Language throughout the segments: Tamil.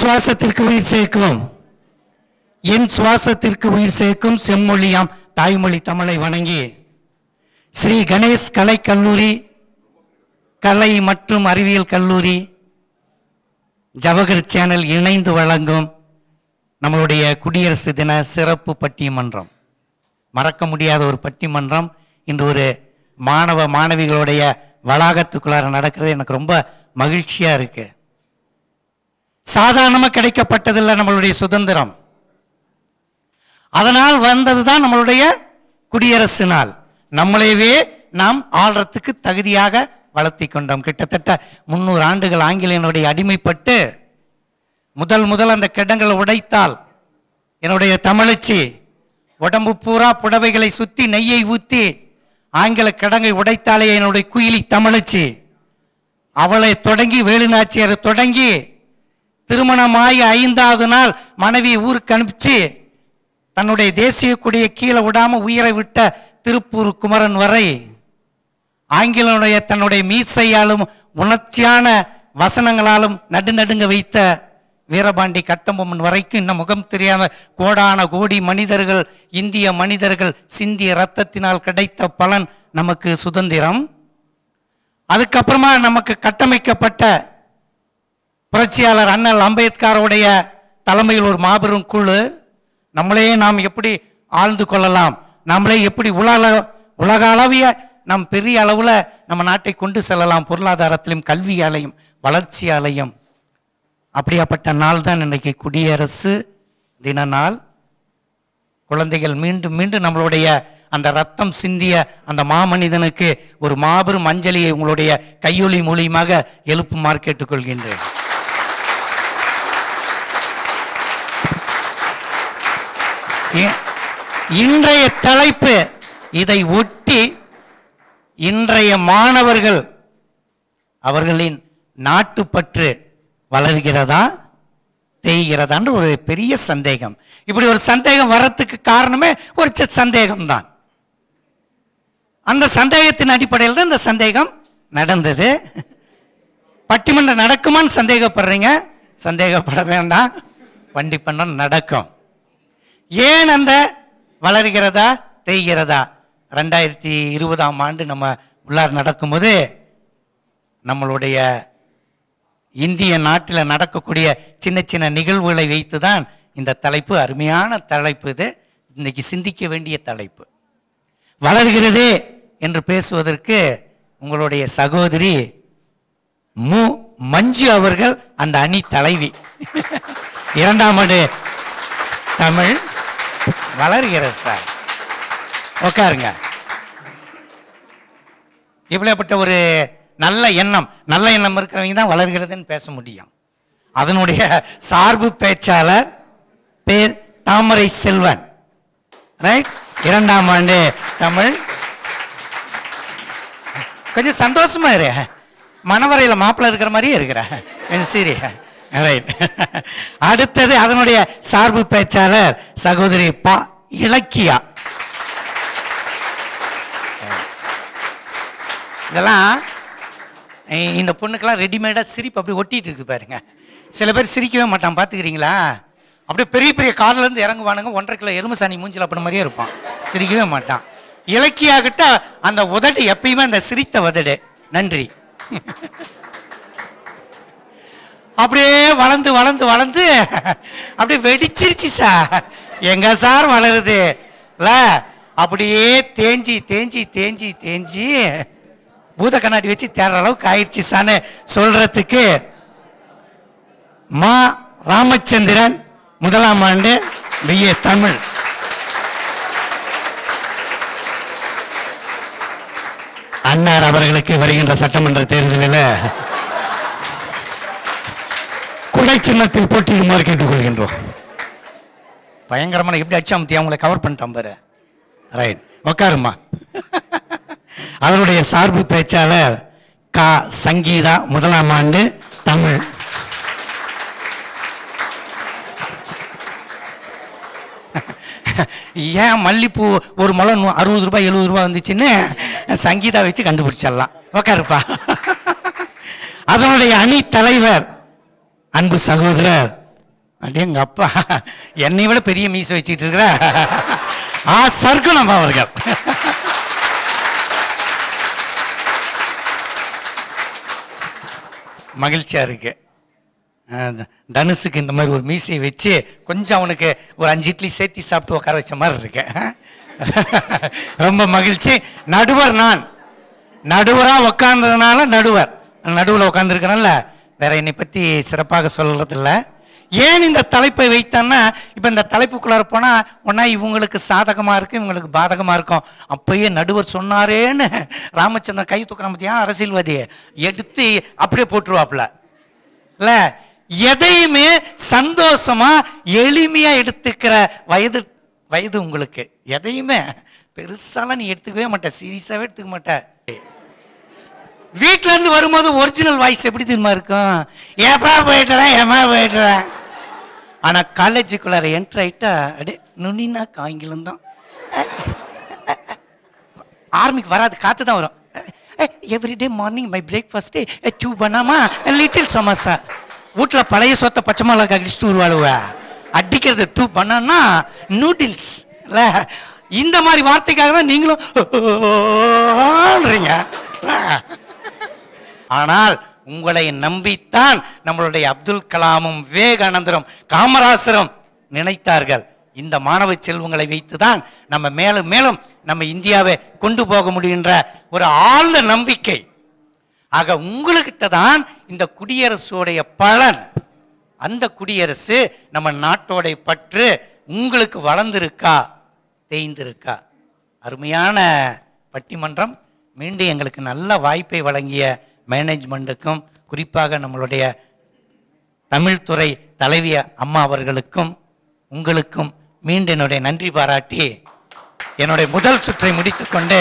சுவாசத்திற்கு உயிர் சேர்க்கும் என் சுவாசத்திற்கு உயிர் சேர்க்கும் செம்மொழியாம் தாய்மொழி தமிழை வணங்கி ஸ்ரீ கணேஷ் கலை கல்லூரி கலை மற்றும் அறிவியல் கல்லூரி ஜவஹர் சேனல் இணைந்து வழங்கும் நம்மளுடைய குடியரசு தின சிறப்பு பட்டிமன்றம் மறக்க முடியாத ஒரு பட்டிமன்றம் இன்று ஒரு மாணவ மாணவிகளுடைய வளாகத்துக்குள்ளார நடக்கிறது எனக்கு ரொம்ப மகிழ்ச்சியா இருக்கு சாதாரணமா கிடைக்கப்பட்டதில்லை நம்மளுடைய சுதந்திரம் அதனால் வந்தது தான் நம்மளுடைய குடியரசு நாள் நம்மளையவே நாம் ஆள்றதுக்கு தகுதியாக வளர்த்தி கொண்டோம் கிட்டத்தட்ட முன்னூறு ஆண்டுகள் ஆங்கிலேயனுடைய அடிமைப்பட்டு முதல் முதல் அந்த கிடங்களை உடைத்தால் என்னுடைய தமிழச்சி உடம்பு பூரா புடவைகளை சுத்தி நெய்யை ஊத்தி ஆங்கில கிடங்கை உடைத்தாலே என்னுடைய குயிலி தமிழச்சி அவளை தொடங்கி வேலுநாச்சியாரை தொடங்கி திருமணமாகி ஐந்தாவது நாள் மனைவி ஊருக்கு அனுப்பிச்சு தன்னுடைய தேசிய கொடியை கீழே விடாம உயிரை விட்ட திருப்பூர் குமரன் வரை ஆங்கிலனுடைய தன்னுடைய மீசையாலும் உணர்ச்சியான வசனங்களாலும் நடுநடுங்க வைத்த வீரபாண்டி கட்டபொம்மன் வரைக்கும் இன்னும் முகம் தெரியாத கோடான கோடி மனிதர்கள் இந்திய மனிதர்கள் சிந்திய ரத்தத்தினால் கிடைத்த பலன் நமக்கு சுதந்திரம் அதுக்கப்புறமா நமக்கு கட்டமைக்கப்பட்ட புரட்சியாளர் அண்ணல் அம்பேத்கருடைய தலைமையில் ஒரு மாபெரும் குழு நம்மளையே நாம் எப்படி ஆழ்ந்து கொள்ளலாம் நம்மளே எப்படி உலக உலக அளவிய நம் பெரிய அளவில் நம்ம நாட்டை கொண்டு செல்லலாம் பொருளாதாரத்திலும் கல்வியாலையும் வளர்ச்சியாலையும் அப்படியாப்பட்ட நாள் தான் இன்றைக்கு குடியரசு தின நாள் குழந்தைகள் மீண்டும் மீண்டும் நம்மளுடைய அந்த ரத்தம் சிந்திய அந்த மாமனிதனுக்கு ஒரு மாபெரும் அஞ்சலியை உங்களுடைய கையொலி மூலியமாக எழுப்புமாறு கேட்டுக்கொள்கின்றேன் இ- இன்றைய தலைப்பு இதை ஒட்டி இன்றைய மாணவர்கள் அவர்களின் நாட்டுப்பற்று வளர்கிறதா தேய்கிறதான்ற ஒரு பெரிய சந்தேகம் இப்படி ஒரு சந்தேகம் வர்றதுக்கு காரணமே ஒரு சின்ன சந்தேகம்தான் அந்த சந்தேகத்தின் அடிப்படையில் தான் இந்த சந்தேகம் நடந்தது பட்டிமன்றம் நடக்குமான்னு சந்தேகப்படுறீங்க சந்தேகப்பட வேண்டாம் பண்டிப்பண்ணம் நடக்கும் ஏன் அந்த வளர்கிறதா தேய்கிறதா ரெண்டாயிரத்தி இருபதாம் ஆண்டு நம்ம உள்ளார் நடக்கும்போது நம்மளுடைய இந்திய நாட்டில் நடக்கக்கூடிய சின்ன சின்ன நிகழ்வுகளை வைத்து தான் இந்த தலைப்பு அருமையான தலைப்பு இது இன்னைக்கு சிந்திக்க வேண்டிய தலைப்பு வளர்கிறதே என்று பேசுவதற்கு உங்களுடைய சகோதரி மு மஞ்சு அவர்கள் அந்த அணி தலைவி இரண்டாம் ஆண்டு தமிழ் வளர்கிறது சார் உட்காருங்க இப்படிப்பட்ட ஒரு நல்ல எண்ணம் நல்ல எண்ணம் இருக்கிறவங்க தான் வளர்கிறதுன்னு பேச முடியும் அதனுடைய சார்பு பேச்சாளர் பேர் தாமரை செல்வன் ரைட் இரண்டாம் ஆண்டு தமிழ் கொஞ்சம் சந்தோஷமா இரு மணவரையில் மாப்பிள்ளை இருக்கிற மாதிரியே இருக்கிற கொஞ்சம் சரி ரைட் அடுத்தது அதனுடைய சார்பு பேச்சாளர் சகோதரி பா இலக்கியா இதெல்லாம் இ- இந்த பொண்ணுக்கெல்லாம் ரெடிமேடாக சிரிப்பு அப்படி ஒட்டிட்டு இருக்கு பாருங்க சில பேர் சிரிக்கவே மாட்டான் பார்த்துக்கிறீங்களா அப்படியே பெரிய பெரிய கார்ல இருந்து இறங்குவானுங்க ஒன்றரை கிலோ எருமை சாணி மூஞ்சில் அப்படி மாதிரியே இருப்பான் சிரிக்கவே மாட்டான் இலக்கியா கிட்ட அந்த உதடு எப்பயுமே அந்த சிரித்த உதடு நன்றி அப்படியே வளர்ந்து வளர்ந்து வளர்ந்து அப்படியே வெடிச்சிருச்சு சார் எங்க சார் வளருது இல்ல அப்படியே தேஞ்சி தேஞ்சி தேஞ்சி தேஞ்சி பூத கண்ணாடி வச்சு தேடுற அளவுக்கு ஆயிடுச்சு சான்னு சொல்றதுக்கு மா ராமச்சந்திரன் முதலாம் ஆண்டு பிஏ தமிழ் அன்னார் அவர்களுக்கு வருகின்ற சட்டமன்ற தேர்தலில் குடை சின்னத்தில் போட்டியிடுமாறு கேட்டுக்கொள்கின்றோம் பயங்கரமான எப்படி அடிச்சாமத்தி அவங்களை கவர் பண்ணிட்டான் பாரு ரைட் உட்காருமா அவருடைய சார்பு பேச்சாளர் கா சங்கீதா முதலாம் ஆண்டு தமிழ் ஏன் மல்லிப்பூ ஒரு முளம் நூ- அறுபது ரூபாய் எழுபது ரூபாய் வந்துச்சுன்னு சங்கீதா வச்சு கண்டுபிடிச்சிடலாம் உக்காருப்பா அதனுடைய அணி தலைவர் அன்பு சகோதரர் அப்படியே எங்க அப்பா என்னை விட பெரிய மீசை வச்சுட்டு இருக்கிற ஆ சர்க்குணம் அவர்கள் மகிழ்ச்சியா இருக்கு அஹ் த- தனுஷுக்கு இந்த மாதிரி ஒரு மீசையை வச்சு கொஞ்சம் அவனுக்கு ஒரு அஞ்சு இட்லி சேர்த்தி சாப்பிட்டு உட்கார வச்ச மாதிரி இருக்கு ரொம்ப மகிழ்ச்சி நடுவர் நான் நடுவரா உட்கார்ந்ததுனால நடுவர் நடுவில் உட்காந்துருக்கிறேன்ல வேற என்னை பத்தி சிறப்பாக சொல்றது இல்ல ஏன் இந்த தலைப்பை வைத்தேன்னா இப்போ இந்த தலைப்புக்குள்ளார போனா ஒன்னா இவங்களுக்கு சாதகமா இருக்கு இவங்களுக்கு பாதகமா இருக்கும் அப்பயே நடுவர் சொன்னாரேன்னு ராமச்சந்திரன் கை தூக்கின பத்தியா அரசியல்வாதி எடுத்து அப்படியே போட்டுருவாப்புல இல்ல எதையுமே சந்தோஷமா எளிமையா எடுத்துக்கிற வயது வயது உங்களுக்கு எதையுமே பெருசாலாம் நீ எடுத்துக்கவே மாட்ட சீரியஸாவே எடுத்துக்க மாட்ட வீட்ல இருந்து வரும்போது ஒரிஜினல் வாய்ஸ் எப்படி தெரியுமா இருக்கும் ஏப்பா போயிட்டுறேன் ஏமா போயிட்டுறேன் ஆனா காலேஜுக்குள்ளார என்ட்ரு ஆயிட்டா அப்படியே நுண்ணினா ஆங்கிலம் தான் ஆர்மிக்கு வராது காத்து தான் வரும் everyday morning my breakfast do பண்ணாமா லிட்டில் சமோசா வீட்டில் பழைய சொத்தை பச்சை மிளகா அடிச்சுட்டு வருவாளுவ அடிக்கிறது டூ பண்ணான்னா நூடில்ஸ் இல்ல இந்த மாதிரி வார்த்தைக்காக தான் நீங்களும் ஆன்றீங்க. ஆனால் உங்களை நம்பித்தான் நம்மளுடைய அப்துல் கலாமும் விவேகானந்தரும் காமராசரும் நினைத்தார்கள் இந்த மாணவ செல்வங்களை வைத்துதான் நம்ம மேலும் மேலும் நம்ம இந்தியாவை கொண்டு போக முடிகின்ற ஒரு ஆழ்ந்த நம்பிக்கை ஆக உங்கள்கிட்ட தான் இந்த குடியரசுடைய பலன் அந்த குடியரசு நம்ம நாட்டோடைய பற்று உங்களுக்கு வளர்ந்திருக்கா தேய்ந்திருக்கா அருமையான பட்டிமன்றம் மீண்டும் எங்களுக்கு நல்ல வாய்ப்பை வழங்கிய மேனேஜ்மெண்ட்டுக்கும் குறிப்பாக நம்மளுடைய தமிழ்துறை தலைவி அம்மா அவர்களுக்கும் உங்களுக்கும் மீண்டும் என்னுடைய நன்றி பாராட்டி என்னுடைய முதல் சுற்றை முடித்துக்கொண்டு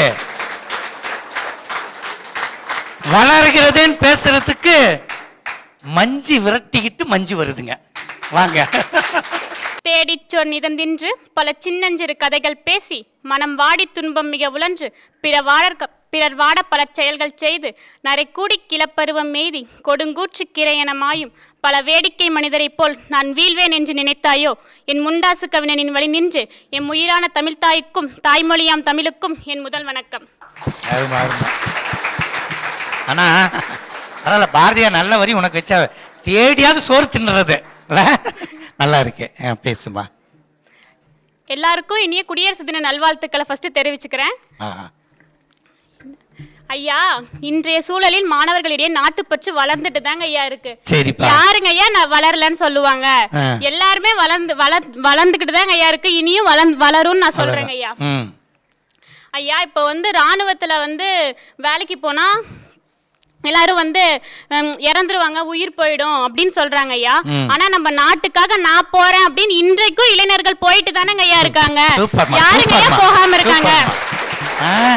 வளர்கிறதுன்னு பேசுறதுக்கு மஞ்சு விரட்டிக்கிட்டு மஞ்சு வருதுங்க வாங்க தேடிச் சொன்னிதந்தின்று பல சின்னஞ்சிறு கதைகள் பேசி மனம் வாடி துன்பம் மிக உழன்று பிற வாழற்க பிறர் வாட பல செயல்கள் செய்து நரை கூடி கிளப்பருவம் எய்தி கொடுங்கூற்று கிரையனமாயும் பல வேடிக்கை மனிதரைப் போல் நான் வீழ்வேன் என்று நினைத்தாயோ என் முண்டாசு கவிஞனின் வழி நின்று என் உயிரான தமிழ்த்தாய்க்கும் தாய்மொழியாம் தமிழுக்கும் என் முதல் வணக்கம் அருமை அருமை ஆனா பரவாயில்ல பாரதியார் நல்ல வரி உனக்கு வச்சா தேடியாவது சோறு தின்னுறது இல்ல? நல்லா இருக்கு ஆ, பேசுமா எல்லாருக்கும் இனிய குடியரசு தின நல்வாழ்த்துக்களை ஃபர்ஸ்ட் தெரிவிச்சுக்கிறேன் ஆ, ஐயா இன்றைய சூழலில் மாணவர்களிடையே நாட்டுப்பற்று வளர்ந்துட்டு தாங்க ஐயா இருக்கு சரிப்பா யாருங்க ஐயா நான் வளரலன்னு சொல்லுவாங்க ஆ. எல்லாருமே வளர்ந்து வளர் வளர்ந்துக்கிட்டு தாங்க ஐயா இருக்கு இனியும் வளர்ந்து வளரும்னு நான் சொல்றேங்க ஐயா ம் ஐயா இப்போ வந்து ராணுவத்துல வந்து வேலைக்கு போனா எல்லாரும் வந்து ஹம், இறந்துருவாங்க உயிர் போயிடும் அப்படின்னு சொல்றாங்க ஐயா ம். ஆனா நம்ம நாட்டுக்காக நான் போறேன் அப்படின்னு இன்றைக்கும் இளைஞர்கள் போயிட்டு தானங்க ஐயா இருக்காங்க சூப்பர்மா யாருங்க ஐயா சூப்பர்மா, போகாம இருக்காங்க சூப்பர்மா. ஆ.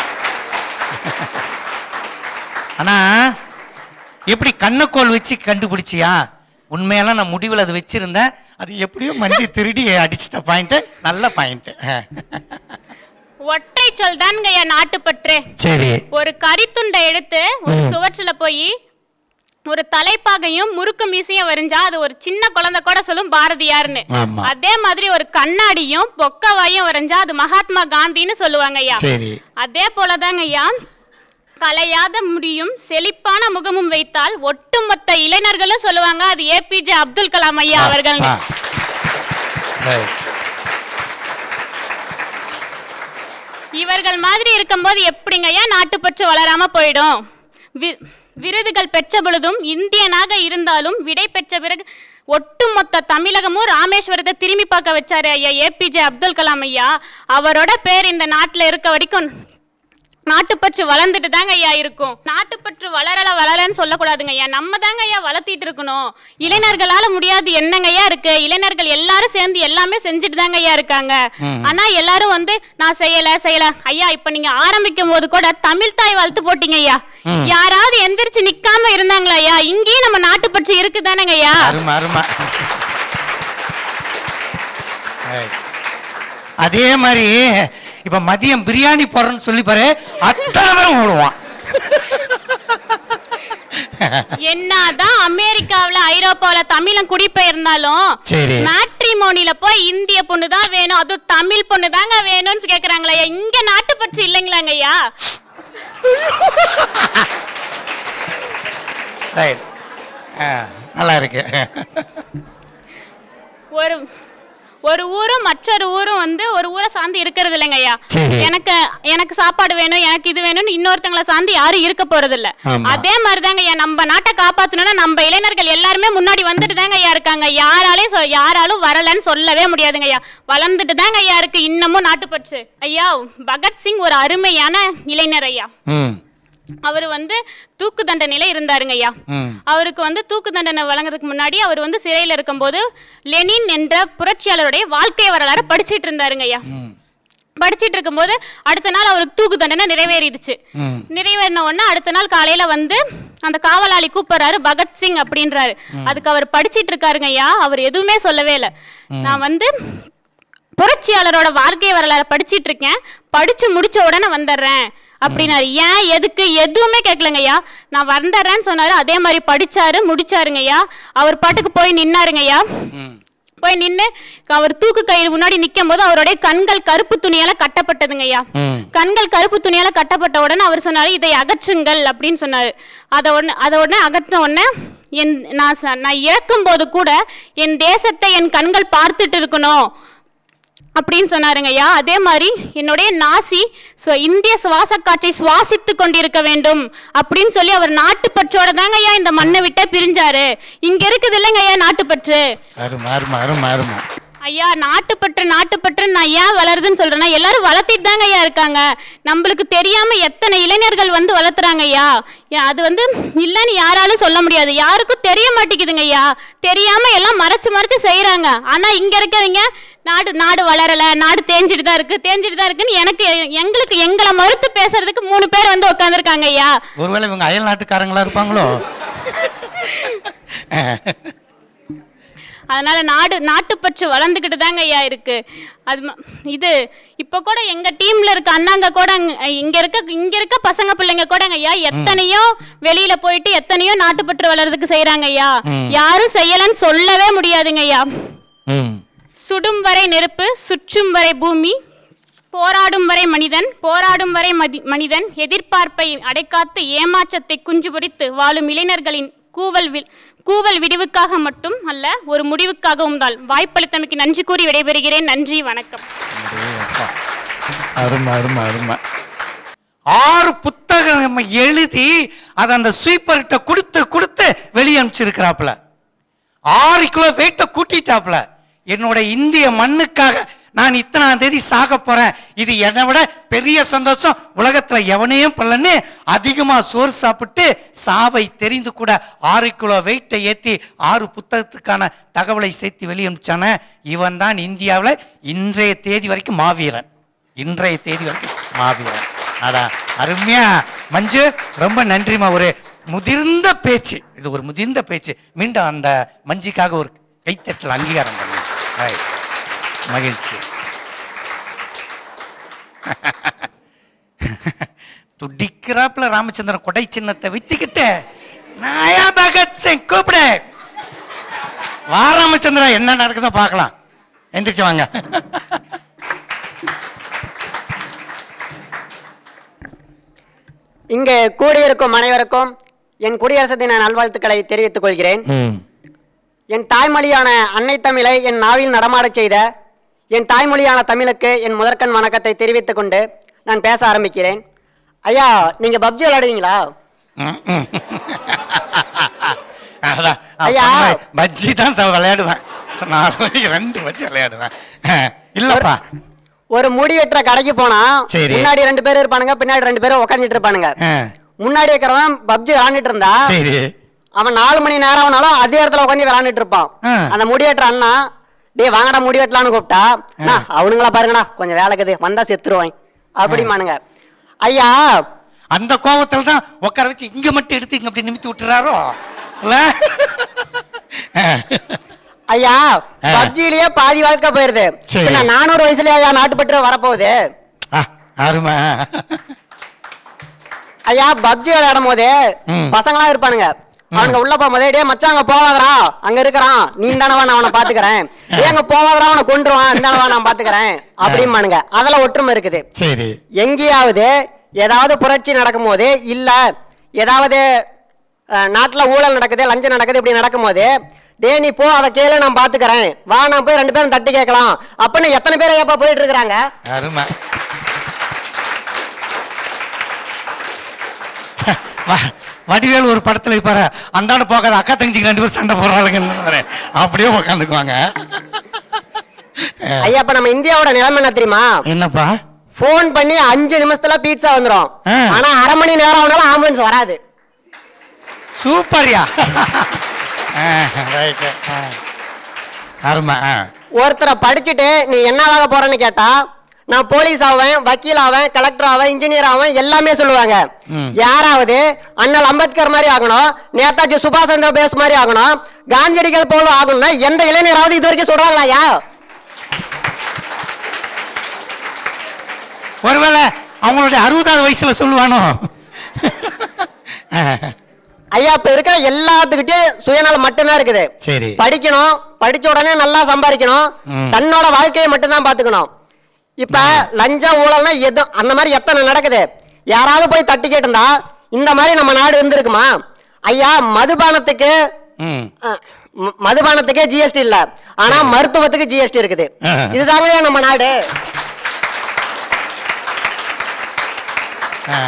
ஆனா எப்படி கண்ணக்கோல் வச்சு கண்டுபிடிச்சியா உண்மையெல்லாம் நான் முடிவில் அது வச்சிருந்தேன் அது எப்படியோ மஞ்சி திருடி அடிச்சிட்ட பாயிண்ட் நல்ல பாயிண்ட் ஒற்றை சொல் தானுங்க ஐயா நாட்டுப்பற்று சரி ஒரு கரித்துண்டை எடுத்து ஒரு சுவற்றுல போய் ஒரு தலைப்பாகையும் முறுக்கு மீசையும் வரைஞ்சா அது ஒரு சின்ன குழந்தை கூட சொல்லும் பாரதியார்னு ஆமா. அதே மாதிரி ஒரு கண்ணாடியும் பொக்கவாயும் வரைஞ்சா அது மகாத்மா காந்தின்னு சொல்லுவாங்க ஐயா சரி அதே போலதாங்க ஐயா கலையாத முடியும் செழிப்பான முகமும் வைத்தால் ஒட்டுமொத்த இளைஞர்களும் சொல்லுவாங்க அது ஏபிஜே அப்துல் கலாம் ஐயா அவர்கள் ஆ. Right. இவர்கள் மாதிரி இருக்கும்போது எப்படிங்க ஐயா நாட்டுப்பற்று வளராம போயிடும் வி- விருதுகள் பெற்ற பொழுதும் இந்தியனாக இருந்தாலும் விடை பெற்ற பிறகு ஒட்டுமொத்த தமிழகமும் ராமேஸ்வரத்தை திரும்பி பார்க்க வச்சாரு ஐயா ஏபிஜே அப்துல் கலாம் ஐயா அவரோட பேர் இந்த நாட்டுல இருக்க வரைக்கும் நாட்டுப்பற்று வளர்ந்துட்டு தாங்க ஐயா இருக்கும் நாட்டுப்பற்று வளரல வளரன்னு சொல்லக்கூடாதுங்க ஐயா நம்ம தாங்க ஐயா வளர்த்திட்டு இருக்கணும் இளைஞர்களால முடியாது என்னங்க ஐயா இருக்கு இளைஞர்கள் எல்லாரும் சேர்ந்து எல்லாமே செஞ்சுட்டு தாங்க ஐயா இருக்காங்க ஆனா எல்லாரும் வந்து நான் செய்யல செய்யல ஐயா இப்ப நீங்க ஆரம்பிக்கும் போது கூட தமிழ் தாய் வாழ்த்து போட்டீங்க ஐயா யாராவது எந்திரிச்சு நிக்காம இருந்தாங்களா ஐயா இங்கேயும் நம்ம நாட்டுப்பற்று இருக்குதானங்க ஐயா அருமை அருமை Right. அதே மாதிரி இப்ப மதியம் பிரியாணி போடுறேன்னு சொல்லி பாரு அத்தனை பேரும் ஓடுவான் என்னதான் அமெரிக்காவுல ஐரோப்பாவுல தமிழன் குடிபெயர்ந்தாலும் சரி. மேட்ரிமோனில போய் இந்திய பொண்ணு தான் வேணும் அதுவும் தமிழ் பொண்ணு தாங்க வேணும்னு கேக்குறாங்களே ஐயா இங்க நாட்டுப்பற்று இல்லைங்களாங்க ஐயா ரைட் நல்லா இருக்கு ஒரு ஒரு ஊரும் மற்றொரு ஊரும் வந்து ஒரு ஊரை சார்ந்து இருக்கிறது இல்லைங்க ஐயா சரி. எனக்கு எனக்கு சாப்பாடு வேணும் எனக்கு இது வேணும்னு இன்னொருத்தங்களை சார்ந்து யாரும் இருக்க போறது இல்ல ஆமா. அதே மாதிரி தாங்க ஐயா நம்ம நாட்டை காப்பாத்தணும்னா நம்ம இளைஞர்கள் எல்லாருமே முன்னாடி வந்துட்டு தாங்க ஐயா இருக்காங்க யாராலையும் சொ- யாராலும் வரலன்னு சொல்லவே முடியாதுங்க ஐயா வளர்ந்துட்டு தாங்க ஐயா இருக்கு இன்னமும் நாட்டுப்பற்று ஐயா பகத்சிங் ஒரு அருமையான இளைஞர் ஐயா ம் அவர் வந்து தூக்கு தண்டனையில இருந்தாருங்க ஐயா ம் அவருக்கு வந்து தூக்கு தண்டனை வழங்குறதுக்கு முன்னாடி அவர் வந்து சிறையில் இருக்கும்போது லெனின் என்ற புரட்சியாளருடைய வாழ்க்கை வரலாறு படிச்சிட்டு இருந்தாருங்க ஐயா படிச்சிட்டு இருக்கும்போது அடுத்த நாள் அவருக்கு தூக்கு தண்டனை நிறைவேறிடுச்சு ம். நிறைவேறின உடனே அடுத்த நாள் காலையில வந்து அந்த காவலாளி கூப்பிடுறாரு பகத்சிங் அப்படின்றாரு அதுக்கு அவர் படிச்சிட்டு இருக்காருங்க ஐயா அவர் எதுவுமே சொல்லவே இல்லை நான் வந்து புரட்சியாளரோட வாழ்க்கை வரலாறு படிச்சிட்டு இருக்கேன் படிச்சு முடிச்ச உடனே வந்துடுறேன் அப்படின்னாரு ஏன் எதுக்கு எதுவுமே கேட்கலங்க ஐயா நான் வந்துடுறேன்னு சொன்னாரு அதே மாதிரி படிச்சாரு முடிச்சாருங்க ஐயா அவர் பாட்டுக்கு போய் நின்னாருங்க ஐயா ம் போய் நின்னு அவர் தூக்கு கயிறு முன்னாடி நிக்கும் போது அவருடைய கண்கள் கருப்பு துணியால கட்டப்பட்டதுங்க ஐயா ம். கண்கள் கருப்பு துணியால கட்டப்பட்ட உடனே அவர் சொன்னாரு இதை அகற்றுங்கள் அப்படின்னு சொன்னாரு அதை உடனே அதை உடனே அகற்றின உடனே என் நான் ச- நான் இறக்கும் போது கூட என் தேசத்தை என் கண்கள் பார்த்துட்டு இருக்கணும் அப்படின்னு சொன்னாருங்க ஐயா அதே மாதிரி என்னுடைய நாசி சு- இந்திய சுவாச காற்றை சுவாசித்து கொண்டிருக்க வேண்டும் அப்படின்னு சொல்லி அவர் நாட்டுப்பற்றோட தாங்க ஐயா இந்த மண்ணை விட்டே பிரிஞ்சாரு இங்க இருக்குது இல்லைங்க ஐயா நாட்டுப்பற்று அருமை அருமை அருமை அருமை ஐயா நாட்டுப்பற்று நாட்டுப்பற்று நான் ஏன் வளருதுன்னு சொல்றேன்னா எல்லாரும் வளர்த்திட்டு தாங்க ஐயா இருக்காங்க நம்மளுக்கு தெரியாம எத்தனை இளைஞர்கள் வந்து வளர்த்துறாங்க ஐயா ஏன் அது வந்து இல்லைன்னு யாராலும் சொல்ல முடியாது யாருக்கும் தெரிய மாட்டேங்குதுங்க ஐயா தெரியாம எல்லாம் மறைச்சு மறைச்சு செய்யறாங்க ஆனா இங்க இருக்கிறவங்க நாடு நாடு வளரல நாடு தேஞ்சிட்டு தான் இருக்கு தேஞ்சிட்டு தான் இருக்குன்னு எனக்கு எங்களுக்கு எங்களை மறுத்து பேசுறதுக்கு மூணு பேர் வந்து உட்காந்துருக்காங்க ஐயா ஒருவேளை இவங்க அயல் நாட்டுக்காரங்களா இருப்பாங்களோ அதனால நாடு நாட்டுப்பற்று வளர்ந்துக்கிட்டு தாங்க ஐயா இருக்கு அது ம- இது இப்போ கூட எங்க டீம்ல இருக்க அண்ணாங்க கூட அங்க- இங்க இருக்க இங்க இருக்க பசங்க பிள்ளைங்க கூட ஐயா எத்தனையோ வெளியில போயிட்டு எத்தனையோ நாட்டுப்பற்று வளர்றதுக்கு செய்றாங்க ஐயா யாரும் செய்யலன்னு சொல்லவே முடியாதுங்க ஐயா ம் சுடும் வரை நெருப்பு சுற்றும் வரை பூமி போராடும் வரை மனிதன் போராடும் வரை மதி மனிதன் எதிர்பார்ப்பை அடைக்காத்து ஏமாற்றத்தை குஞ்சு பொறித்து வாழும் இளைஞர்களின் கூவல் வி கூவல் விடிவுக்காக மட்டும் அல்ல ஒரு முடிவுக்காகவும் தான் வாய்ப்பளித்தமைக்கு நன்றி கூறி விடைபெறுகிறேன் நன்றி வணக்கம் அருமை அருமை அருமை ஆறு புத்தகம் நம்ம எழுதி அதை அந்த ஸ்வீப்பர்கிட்ட கொடுத்து கொடுத்து வெளியே அனுப்பிச்சிருக்கிறாப்புல ஆறு கிலோ வெயிட்டை கூட்டிட்டாப்புல என்னோட இந்திய மண்ணுக்காக நான் இத்தனாம் தேதி சாக போறேன் இது என்னை விட பெரிய சந்தோஷம் உலகத்துல எவனையும் பல்லன்னு அதிகமா சோறு சாப்பிட்டு சாவை தெரிந்து கூட ஆறு கிலோ வெயிட்டை ஏத்தி ஆறு புத்தகத்துக்கான தகவலை சேர்த்து வெளியே அனுப்பிச்சானே இவன் தான் இந்தியாவில் இன்றைய தேதி வரைக்கும் மாவீரன் இன்றைய தேதி வரைக்கும் மாவீரன் அதான் அருமையா மஞ்சு ரொம்ப நன்றிமா ஒரு முதிர்ந்த பேச்சு இது ஒரு முதிர்ந்த பேச்சு மீண்டும் அந்த மஞ்சுக்காக ஒரு கைத்தட்டல் அங்கீகாரம் பண்ணுங்க Right. மகிழ்ச்சி துடிக்கிறாப்புல ராமச்சந்திரன் கொடை சின்னத்தை வித்துக்கிட்டு நாயா பகத் சிங் கூப்பிடு வா ராமச்சந்திரா என்ன நடக்குதோ பார்க்கலாம் எந்திரிச்சு வாங்க இங்கு கூடியிருக்கும் அனைவருக்கும் என் குடியரசு தின நல்வாழ்த்துக்களை தெரிவித்துக் கொள்கிறேன் ம் என் தாய்மொழியான அன்னை தமிழை என் நாவில் நடமாடச் செய்த என் தாய்மொழியான தமிழுக்கு என் முதற்கண் வணக்கத்தை தெரிவித்துக் கொண்டு நான் பேச ஆரம்பிக்கிறேன் ஐயா நீங்க பப்ஜி விளையாடுவீங்களா அதான் ஐயா. ஐயா பஜ்ஜி தான் சார் விளையாடுவேன் ச- நாலு மணிக்கு ரெண்டு பஜ்ஜி விளையாடுவேன் இல்லப்பா ஒரு முடி வெட்டுற கடைக்கு போனா சரி. முன்னாடி ரெண்டு பேர் இருப்பானுங்க பின்னாடி ரெண்டு பேரும் உட்காந்துட்டு இருப்பானுங்க ஆ, முன்னாடி இருக்கிறவன் பப்ஜி விளையாண்டுட்டு இருந்தா சரி அவன் நாலு மணி நேரம் ஆனாலும் அதே இடத்துல உட்காந்து விளையாண்டுட்டு இருப்பான் ஆ. அந்த முடி வெட்டுற அண்ணா டேய் வாங்கடா முடி வெட்டலாம்னு கூப்பிட்டா "அண்ணா, அவனுங்களா பாருங்கடா கொஞ்சம் வேலைக்குது வந்தா செத்துருவான் அப்படிமானுங்க ஐயா அந்த கோபத்துல தான் உட்கார வச்சு இங்க மட்டும் எடுத்து இங்க அப்படி நிமித்தி விட்டுறாரோ இல்ல ஐயா ஆ. பப்ஜிலேயே பாதி வாழ்க்கை போயிருது சரி. பின்ன நானூறு வயசுலயே ஐயா நாட்டுப்பற்று வரப்போகுது ஆ, அருமை ஐயா பப்ஜி விளையாடும் போது ம். பசங்களா இருப்பானுங்க அவனுங்க உள்ள போகும்போதே டே மச்சான் அங்க போவாதடா அங்க இருக்கிறான் நீ தானவா நான் அவனை பாத்துக்கிறேன் டேய் அங்க போவாதடா அவனை கொண்டுருவான் இந்தானவா நான் பாத்துக்கிறேன் அப்படிமானுங்க அதுல ஒற்றுமை இருக்குது சரி எங்கேயாவது ஏதாவது புரட்சி நடக்கும்போது இல்ல ஏதாவது அஹ், நாட்டுல ஊழல் நடக்குது லஞ்சம் நடக்குது இப்படி நடக்கும்போது டே நீ போ அதை கேளு நான் பாத்துக்கிறேன் வா நான் போய் ரெண்டு பேரும் தட்டி கேட்கலாம் அப்படின்னு எத்தனை பேர் ஏப்பா போயிட்டு இருக்கிறாங்க அருமை வ- வடிவேல் ஒரு படத்துல இருப்பாரு அந்தாண்ட போகாத அக்கா தங்கச்சிக்கு ரெண்டு பேரும் சண்டை போடுறாளுங்கன்னு அப்படியே உட்காந்துக்குவாங்க ஐயா இப்ப நம்ம இந்தியாவோட நிலைமை என்ன தெரியுமா என்னப்பா ஃபோன் பண்ணி அஞ்சு நிமிஷத்துல பீட்சா வந்துரும் ஆ. ஆனா அரை மணி நேரம் ஆனாலும் ஆம்புலன்ஸ் வராது சூப்பர்யா ரைட்டு அருமை ஆ. ஒருத்தரை படிச்சுட்டு நீ என்ன ஆக போறேன்னு கேட்டா நான் போலீஸ் ஆவேன் வக்கீல் ஆவேன் கலெக்டர் ஆவேன் இன்ஜினியர் ஆவேன் எல்லாமே சொல்லுவாங்க ம். யாராவது அண்ணல் அம்பேத்கர் மாதிரி ஆகணும் நேதாஜி சுபாஷ் சந்திர போஸ் மாதிரி ஆகணும் காந்தியடிகள் போல ஆகணும்னா எந்த இளைஞராவது இது வரைக்கும் சொல்றாங்களாயா ஒருவேளை அவங்களுடைய அறுபதாவது வயசுல சொல்லுவானோ ஐயா இப்ப இருக்கிற எல்லாத்துக்கிட்டே சுயநலம் மட்டும்தான் இருக்குது சரி படிக்கணும் படிச்ச உடனே நல்லா சம்பாதிக்கணும் ம். தன்னோட வாழ்க்கையை மட்டும்தான் பாத்துக்கணும் இப்ப லஞ்சம் ஊழல்னா எது அந்த மாதிரி எத்தனை நடக்குது யாராவது போய் தட்டி கேட்டிருந்தா இந்த மாதிரி நம்ம நாடு இருந்திருக்குமா ஐயா மதுபானத்துக்கு ம் அஹ், ம- மதுபானத்துக்கே ஜிஎஸ்டி இல்ல ஆனா மருத்துவத்துக்கு ஜிஎஸ்டி இருக்குது ஆ. இதுதாங்க நம்ம நாடு ஆ.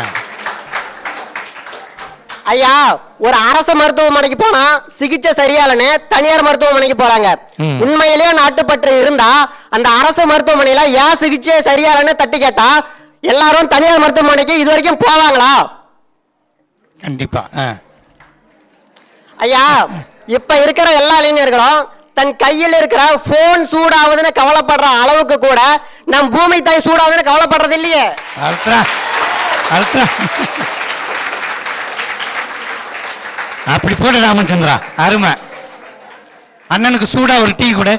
ஐயா ஒரு அரசு மருத்துவமனைக்கு போனா சிகிச்சை சரியாலன்னு தனியார் மருத்துவமனைக்கு போறாங்க ம். உண்மையிலேயே நாட்டுப்பற்று இருந்தா அந்த அரசு மருத்துவமனையில ஏன் சிகிச்சை சரியாலன்னு தட்டி கேட்டா எல்லாரும் தனியார் மருத்துவமனைக்கு இது வரைக்கும் போவாங்களா கண்டிப்பா ஆ. ஐயா இப்ப இருக்கிற எல்லா இளைஞர்களும் தன் கையில் இருக்கிற போன் சூடாகுதுன்னு கவலைப்படுற அளவுக்கு கூட நம் பூமி தாய் சூடாகுதுன்னு கவலைப்படுறது இல்லையே அல்ட்ரா அல்ட்ரா அப்படி போடு ராமச்சந்திரா அருமை அண்ணனுக்கு சூடா ஒரு டீ கூட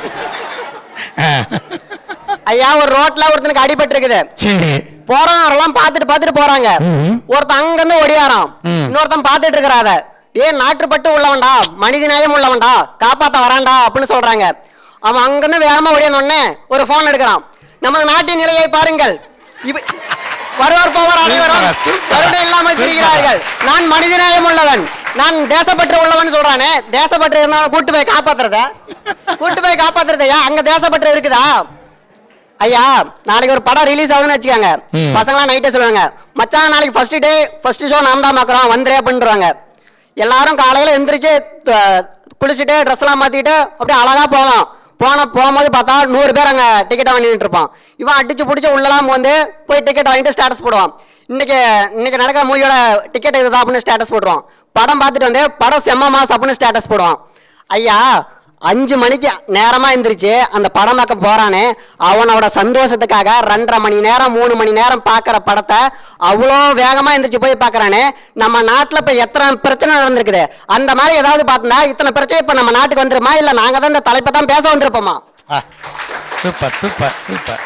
ஐயா ஒரு ரோட்ல ஒருத்தனுக்கு அடிபட்டு இருக்குது சரி போறவரெல்லாம் பார்த்துட்டு பார்த்துட்டு போறாங்க ம். ஒருத்தன் அங்கிருந்து ஒடியாராம் ம். இன்னொருத்தன் பார்த்துட்டு இருக்கிறாத ஏன் நாட்டுப்பட்டு உள்ளவன்டா மனித நேயம் உள்ளவன்டா காப்பாத்த வரான்டா அப்படின்னு சொல்றாங்க அவன் அங்கிருந்து வேகமா ஒடியாந்த உடனே ஒரு போன் எடுக்கிறான் நமது நாட்டின் நிலையை பாருங்கள் இவ- வருவார் போவார் அனைவரும் சூப்பரா, சூப்பரா, கருணை இல்லாமல் சூப்பரா. திரிகிறார்கள் நான் மனித நேயம் உள்ளவன் நான் தேசப்பற்று உள்ளவன் சொல்றானே தேசப்பற்று இருந்தாலும் கூட்டு போய் காப்பாத்துறத கூட்டு போய் காப்பாத்துறதையா அங்க தேசப்பற்று இருக்குதா ஐயா நாளைக்கு ஒரு படம் ரிலீஸ் ஆகுதுன்னு வச்சுக்கோங்க ம். பசங்களாம் நைட்டே சொல்லுவாங்க மச்சான் நாளைக்கு ஃபர்ஸ்ட் டே ஃபர்ஸ்ட் ஷோ நாம் தான் பார்க்குறோம் வந்துரு அப்படின்றாங்க எல்லாரும் காலையில எந்திரிச்சு த- குளிச்சுட்டு ட்ரெஸ் எல்லாம் மாத்திட்டு அப்படியே அழகா போவோம் போன போகும்போது பார்த்தா நூறு பேர் அங்க டிக்கெட் வாங்கிட்டு இருப்பான் இவன் அடிச்சு பிடிச்சி உள்ளலாம் வந்து போய் டிக்கெட் வாங்கிட்டு ஸ்டேட்டஸ் போடுவான் இன்னைக்கு இன்னைக்கு நடக்கிற மூவியோட டிக்கெட் இதுதான் அப்படின்னு ஸ்டேட்டஸ் போடுவான் படம் பார்த்துட்டு வந்து படம் செம்ம மாஸ் அப்படின்னு ஸ்டேட்டஸ் போடுவான் ஐயா அஞ்சு மணிக்கு நேரமா எந்திரிச்சு அந்த படம் பார்க்க போறானே அவனோட சந்தோஷத்துக்காக ரெண்டரை மணி நேரம் மூணு மணி நேரம் பார்க்குற படத்தை அவ்வளோ வேகமா எந்திரிச்சு போய் பார்க்கறானே நம்ம நாட்டில் இப்போ எத்தனை பிரச்சனை நடந்திருக்குது அந்த மாதிரி ஏதாவது பார்த்தா இத்தனை பிரச்சனை இப்போ நம்ம நாட்டுக்கு வந்துருமா இல்லை நாங்கள் தான் இந்த தலைப்பை தான் பேச வந்திருப்போமா ஆ. சூப்பர் சூப்பர் சூப்பர்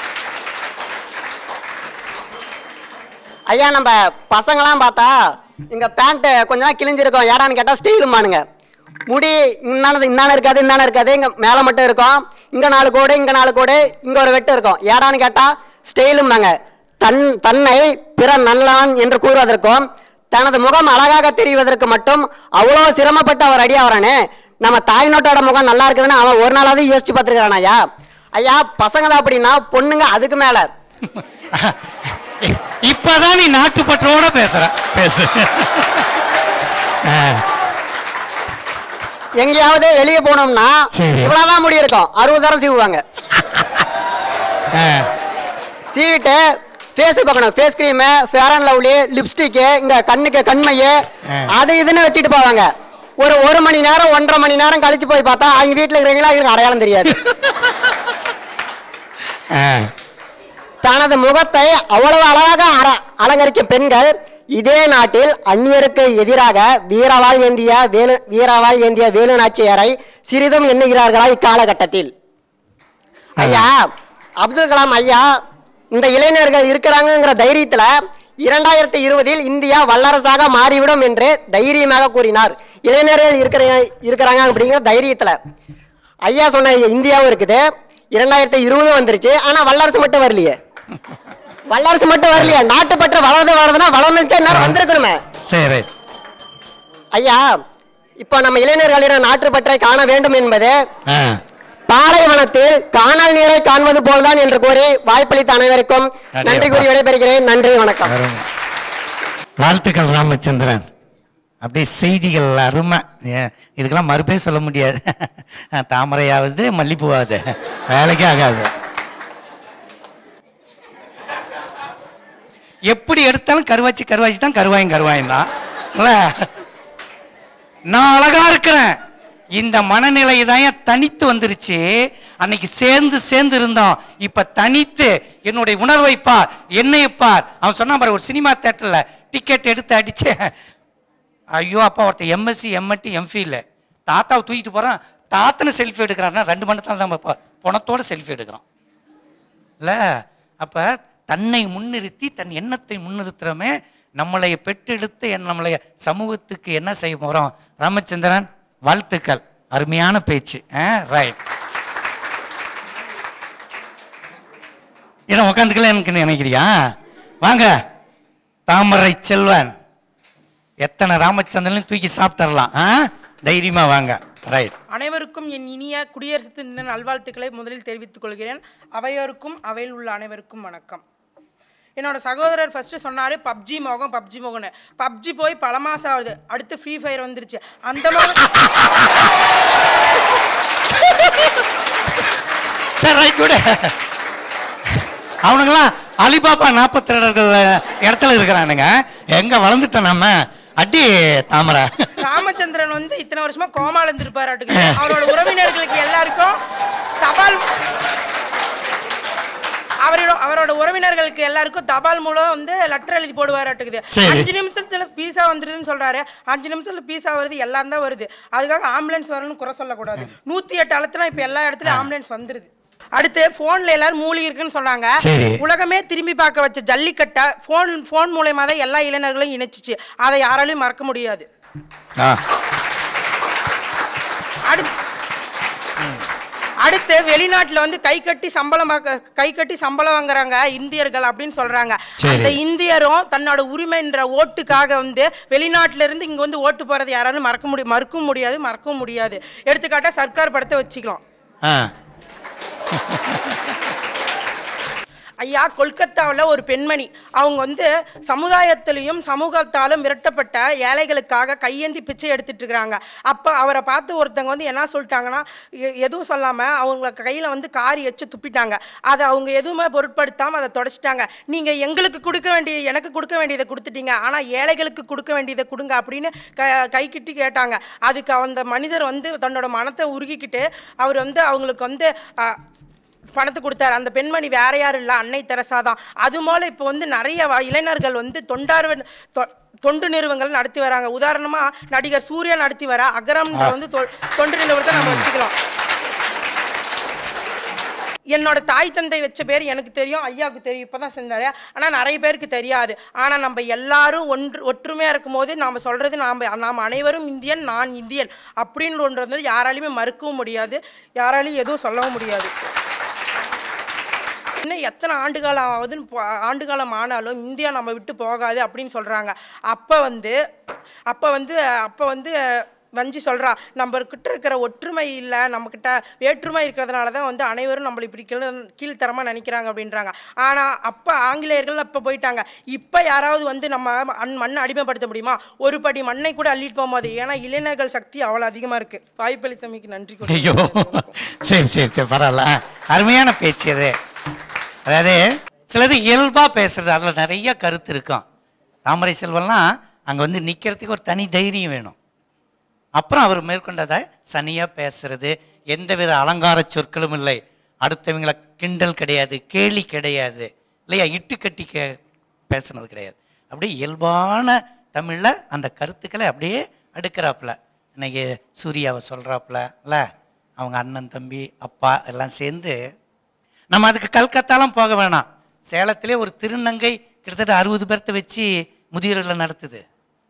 ஐயா நம்ம பசங்களாம் பார்த்தா இங்க பேண்ட் கொஞ்ச நாள் கிழிஞ்சிருக்கும் ஏடான்னு கேட்டா ஸ்டீலுமானுங்க முடி இன்னான இன்னான இருக்காது இன்னான இருக்காது இங்க மேல மட்டும் இருக்கும் இங்க நாலு கோடு இங்க நாலு கோடு இங்க ஒரு வெட்டு இருக்கும் ஏடான்னு கேட்டா ஸ்டெயிலும்பாங்க தன் தன்னை பிற நல்லவன் என்று கூறுவதற்கும் தனது முகம் அழகாக தெரிவதற்கு மட்டும் அவ்வளோ சிரமப்பட்டு அவர் அடி ஆகிறானே நம்ம தாய் நாட்டோட முகம் நல்லா இருக்குதுன்னு அவன் ஒரு நாளாவது யோசிச்சு பார்த்துருக்கான் ஐயா ஐயா பசங்க தான் அப்படின்னா பொண்ணுங்க அதுக்கு மேல இப்பதான் நீ நாட்டுப்பற்றோட பேசுற பேசு ஆ. எங்கேயாவது வெளியே போனோம்னா சரி. இவ்வளவுதான் முடி இருக்கும் அறுபதாயிரம் சீவுவாங்க ஆ. சீவிட்டு ஃபேஸ் பார்க்கணும் face cream Fair and Lovely lipstick இங்க கண்ணுக்கு கண்மையு ஆ. அது இதுன்னு வச்சுட்டு போவாங்க ஒரு ஒரு மணி நேரம் ஒன்றரை மணி நேரம் கழிச்சு போய் பார்த்தா அவங்க வீட்டில் இருக்கிறீங்களா அவங்களுக்கு அடையாளம் தெரியாது ஆ. தனது முகத்தை அவ்வளவு அழகாக அர- அலங்கரிக்கும் பெண்கள் இதே நாட்டில் அந்நியருக்கு எதிராக வீரவாள் ஏந்திய வேலு வீரவாள் ஏந்திய வேலு நாச்சியாரை சிறிதும் எண்ணுகிறார்களா இக்காலகட்டத்தில் ஐயா அப்துல் கலாம் ஐயா இந்த இளைஞர்கள் இருக்கிறாங்கங்கிற தைரியத்துல இரண்டாயிரத்தி இருபதில் இந்தியா வல்லரசாக மாறிவிடும் என்று தைரியமாக கூறினார் இளைஞர்கள் இருக்கிற இருக்கிறாங்க அப்படிங்கிற தைரியத்தில் ஐயா சொன்ன இந்தியாவும் இருக்குது இரண்டாயிரத்தி இருபது வந்துருச்சு ஆனால் வல்லரசு மட்டும் வரலையே வல்லரசு மட்டும் வரலையே நாட்டுப்பற்று வளர்ந்து வளர்ந்துன்னா வளர்ந்துச்சா நேரம் வந்திருக்கணுமே சரி ஐயா இப்போ நம்ம இளைஞர்களிடம் நாட்டுப்பற்றை காண வேண்டும் என்பது ஆ பாலைவனத்தில் காணல் நீரை காண்பது போல்தான் என்று கூறி வாய்ப்பளித்த அனைவருக்கும் நன்றி கூறி விடைபெறுகிறேன் நன்றி வணக்கம் அருமை வாழ்த்துக்கள் ராமச்சந்திரன் அப்படியே செய்திகள் அருமை ஏன், இதுக்கெல்லாம் மறுப்பே சொல்ல முடியாது தாமரையாவது மல்லிப்பூவாவது வேலைக்கே ஆகாது எப்படி எடுத்தாலும் கருவாச்சி கருவாச்சி தான் கருவாயும் கருவாயும் தான் இல்ல? நான் அழகா இருக்கிறேன் இந்த மனநிலை தான் தனித்து வந்துருச்சு அன்னைக்கு சேர்ந்து சேர்ந்து இருந்தோம் இப்ப தனித்து என்னுடைய உணர்வை பார் என்னைய பார் அவன் சொன்னான் பாரு ஒரு சினிமா தேட்டர்ல டிக்கெட் எடுத்து அடிச்சு ஐயோ அப்பா ஒருத்தன் எம்எஸ்சி எம்எட்டி எம்ஃபில் தாத்தாவை தூக்கிட்டு போறான் தாத்தனை செல்ஃபி எடுக்கிறான்னா ரெண்டு மணி நேரத்தில் தான் பார்ப்பா. பணத்தோட செல்ஃபி எடுக்கிறான் இல்ல அப்ப தன்னை முன்னிறுத்தி தன் எண்ணத்தை முன்னிறுத்துறமே நம்மளை பெற்றெடுத்து என் நம்மளைய சமூகத்துக்கு என்ன செய்ய போறோம் ராமச்சந்திரன் வாழ்த்துக்கள் அருமையான பேச்சு ரைட் இடம் உட்காந்துக்கல எனக்கு நினைக்கிறியா வாங்க தாமரை செல்வன் எத்தனை ராமச்சந்திரன் தூக்கி சாப்பிட்டுறலாம் ஆ? தைரியமா வாங்க ரைட் அனைவருக்கும் என் இனிய குடியரசு தின நல்வாழ்த்துக்களை முதலில் தெரிவித்துக் கொள்கிறேன் அவையோருக்கும் அவையில் உள்ள அனைவருக்கும் வணக்கம் என்னோட சகோதரர் ஃபர்ஸ்ட் சொன்னாரு பப்ஜி மோகம் பப்ஜி மோகம்னு பப்ஜி போய் பல மாசம் ஆகுது அடுத்து ஃப்ரீ ஃபயர் வந்துருச்சு அந்த மாதிரி சரி ரைட் விடு அவனுங்களாம் அலிபாபா நாற்பத்தி ரெண்டு இடத்துல இருக்கிறானுங்க எங்க வளர்ந்துட்டோம் நம்ம அடி தாமரை ராமச்சந்திரன் வந்து இத்தனை வருஷமா கோமால இருந்திருப்பாரு அவரோட உறவினர்களுக்கு எல்லாருக்கும் தபால் அவரோட அவரோட உறவினர்களுக்கு எல்லாருக்கும் தபால் மூலம் வந்து லெட்டர் எழுதி போடுவாராட்டுக்குது சரி. அஞ்சு நிமிஷத்துல பீஸா வந்துருதுன்னு சொல்றாரு அஞ்சு நிமிஷத்துல பீஸா வருது எல்லாம் தான் வருது அதுக்காக ஆம்புலன்ஸ் வரணும்னு குறை சொல்லக்கூடாது நூத்தி எட்டு அழுத்தினா இப்ப எல்லா இடத்துலயும் ஆம்புலன்ஸ் வந்துருது அடுத்து போன்ல எல்லாரும் மூழ்கி இருக்குன்னு சொன்னாங்க சரி. உலகமே திரும்பி பார்க்க வச்ச ஜல்லிக்கட்டை போன் போன் மூலயமா தான் எல்லா இளைஞர்களையும் இணைச்சிச்சு அதை யாராலையும் மறக்க முடியாது ஆ அடுத்து அடுத்து வெளிநாட்டுல வந்து கை கட்டி சம்பளம் வாக்க- கை கட்டி சம்பளம் வாங்குறாங்க இந்தியர்கள் அப்படின்னு சொல்றாங்க சரி. அந்த இந்தியரும் தன்னோட உரிமைன்ற ஓட்டுக்காக வந்து வெளிநாட்டுல இருந்து இங்க வந்து ஓட்டு போறது யாராலும் மறக்க முடியும் மறுக்கவும் முடியாது மறக்கவும் முடியாது எடுத்துக்காட்டா சர்க்கார் படத்தை வச்சுக்கலாம் ஆ ஐயா கொல்கத்தாவில் ஒரு பெண்மணி அவங்க வந்து சமுதாயத்திலையும் சமூகத்தாலும் விரட்டப்பட்ட ஏழைகளுக்காக கையேந்தி பிச்சை எடுத்துட்டு இருக்கிறாங்க அப்போ அவரை பார்த்து ஒருத்தவங்க வந்து என்ன சொல்லிட்டாங்கன்னா எ- எதுவும் சொல்லாமல் அவங்க கையில் வந்து காரி எச்சு துப்பிட்டாங்க அதை அவங்க எதுவுமே பொருட்படுத்தாமல் அதை தொடச்சிட்டாங்க நீங்கள் எங்களுக்கு கொடுக்க வேண்டிய எனக்கு கொடுக்க வேண்டியதை கொடுத்துட்டீங்க ஆனால் ஏழைகளுக்கு கொடுக்க வேண்டியதை கொடுங்க அப்படின்னு க கை கிட்டி கேட்டாங்க அதுக்கு அந்த மனிதர் வந்து தன்னோட மனத்தை உருகிக்கிட்டு அவர் வந்து அவங்களுக்கு வந்து அ, பணத்தை கொடுத்தாரு அந்த பெண்மணி வேற யாரும் இல்லை அன்னை தெரசா தான் அது போல இப்போ வந்து நிறைய வ- இளைஞர்கள் வந்து தொண்டார்வ தொ- தொண்டு நிறுவனங்கள் நடத்தி வராங்க உதாரணமா நடிகர் சூர்யா நடத்தி வர அகரம்ன்ற வந்து தொ- தொண்டு நிறுவனத்தை நம்ம வச்சுக்கலாம் என்னோட தாய் தந்தை வச்ச பேர் எனக்கு தெரியும் ஐயாவுக்கு தெரியும் இப்போ தான் செஞ்சாரு ஆனால் நிறைய பேருக்கு தெரியாது ஆனால் நம்ம எல்லாரும் ஒன்று ஒற்றுமையாக இருக்கும்போது நாம் சொல்கிறது நாம் நாம் அனைவரும் இந்தியன் நான் இந்தியன் அப்படின்னு ஒன்று வந்து யாராலையுமே மறுக்கவும் முடியாது யாராலையும் எதுவும் சொல்லவும் முடியாது இன்னும் எத்தனை ஆண்டுகாலம் ஆகுதுன்னு போ- ஆண்டுகாலம் ஆனாலும் இந்தியா நம்ம விட்டு போகாது அப்படின்னு சொல்கிறாங்க அப்போ வந்து அப்போ வந்து அப்போ வந்து வஞ்சி சொல்கிறா நம்ம கிட்ட இருக்கிற ஒற்றுமை இல்லை நம்மக்கிட்ட வேற்றுமை இருக்கிறதுனால தான் வந்து அனைவரும் நம்மளை இப்படி கீழ கீழ்த்தரமாக நினைக்கிறாங்க அப்படின்றாங்க ஆனால் அப்போ ஆங்கிலேயர்கள் அப்போ போயிட்டாங்க இப்போ யாராவது வந்து நம்ம அன் மண்ணை அடிமைப்படுத்த முடியுமா ஒரு படி மண்ணை கூட அள்ளிட்டு போகும்போது ஏன்னா இளைஞர்கள் சக்தி அவ்வளோ அதிகமாக இருக்குது வாய்ப்பளித்தமைக்கு நன்றி கூறுகிறேன். ஐயோ சரி சரி சரி பரவாயில்ல அருமையான பேச்சு அது அதாவது சிலது இயல்பா பேசுறது அதுல நிறைய கருத்து இருக்கும் தாமரை செல்வம்லாம் அங்க வந்து நிக்கிறதுக்கு ஒரு தனி தைரியம் வேணும் அப்புறம் அவர் மேற்கொண்டதை சனியா பேசுறது எந்தவித அலங்கார சொற்களும் இல்லை அடுத்தவங்களை கிண்டல் கிடையாது கேலி கிடையாது இல்லையா இட்டு கட்டி கே பேசுனது கிடையாது அப்படியே இயல்பான தமிழ்ல அந்த கருத்துக்களை அப்படியே அடுக்கிறாப்புல இன்னைக்கு சூர்யாவை சொல்றாப்புல இல்ல அவங்க அண்ணன் தம்பி அப்பா எல்லாம் சேர்ந்து நம்ம அதுக்கு கல்கத்தாலாம் போக வேணாம் சேலத்திலே ஒரு திருநங்கை கிட்டத்தட்ட அறுபது பேர்த்த வச்சு முதியோர்களை நடத்துது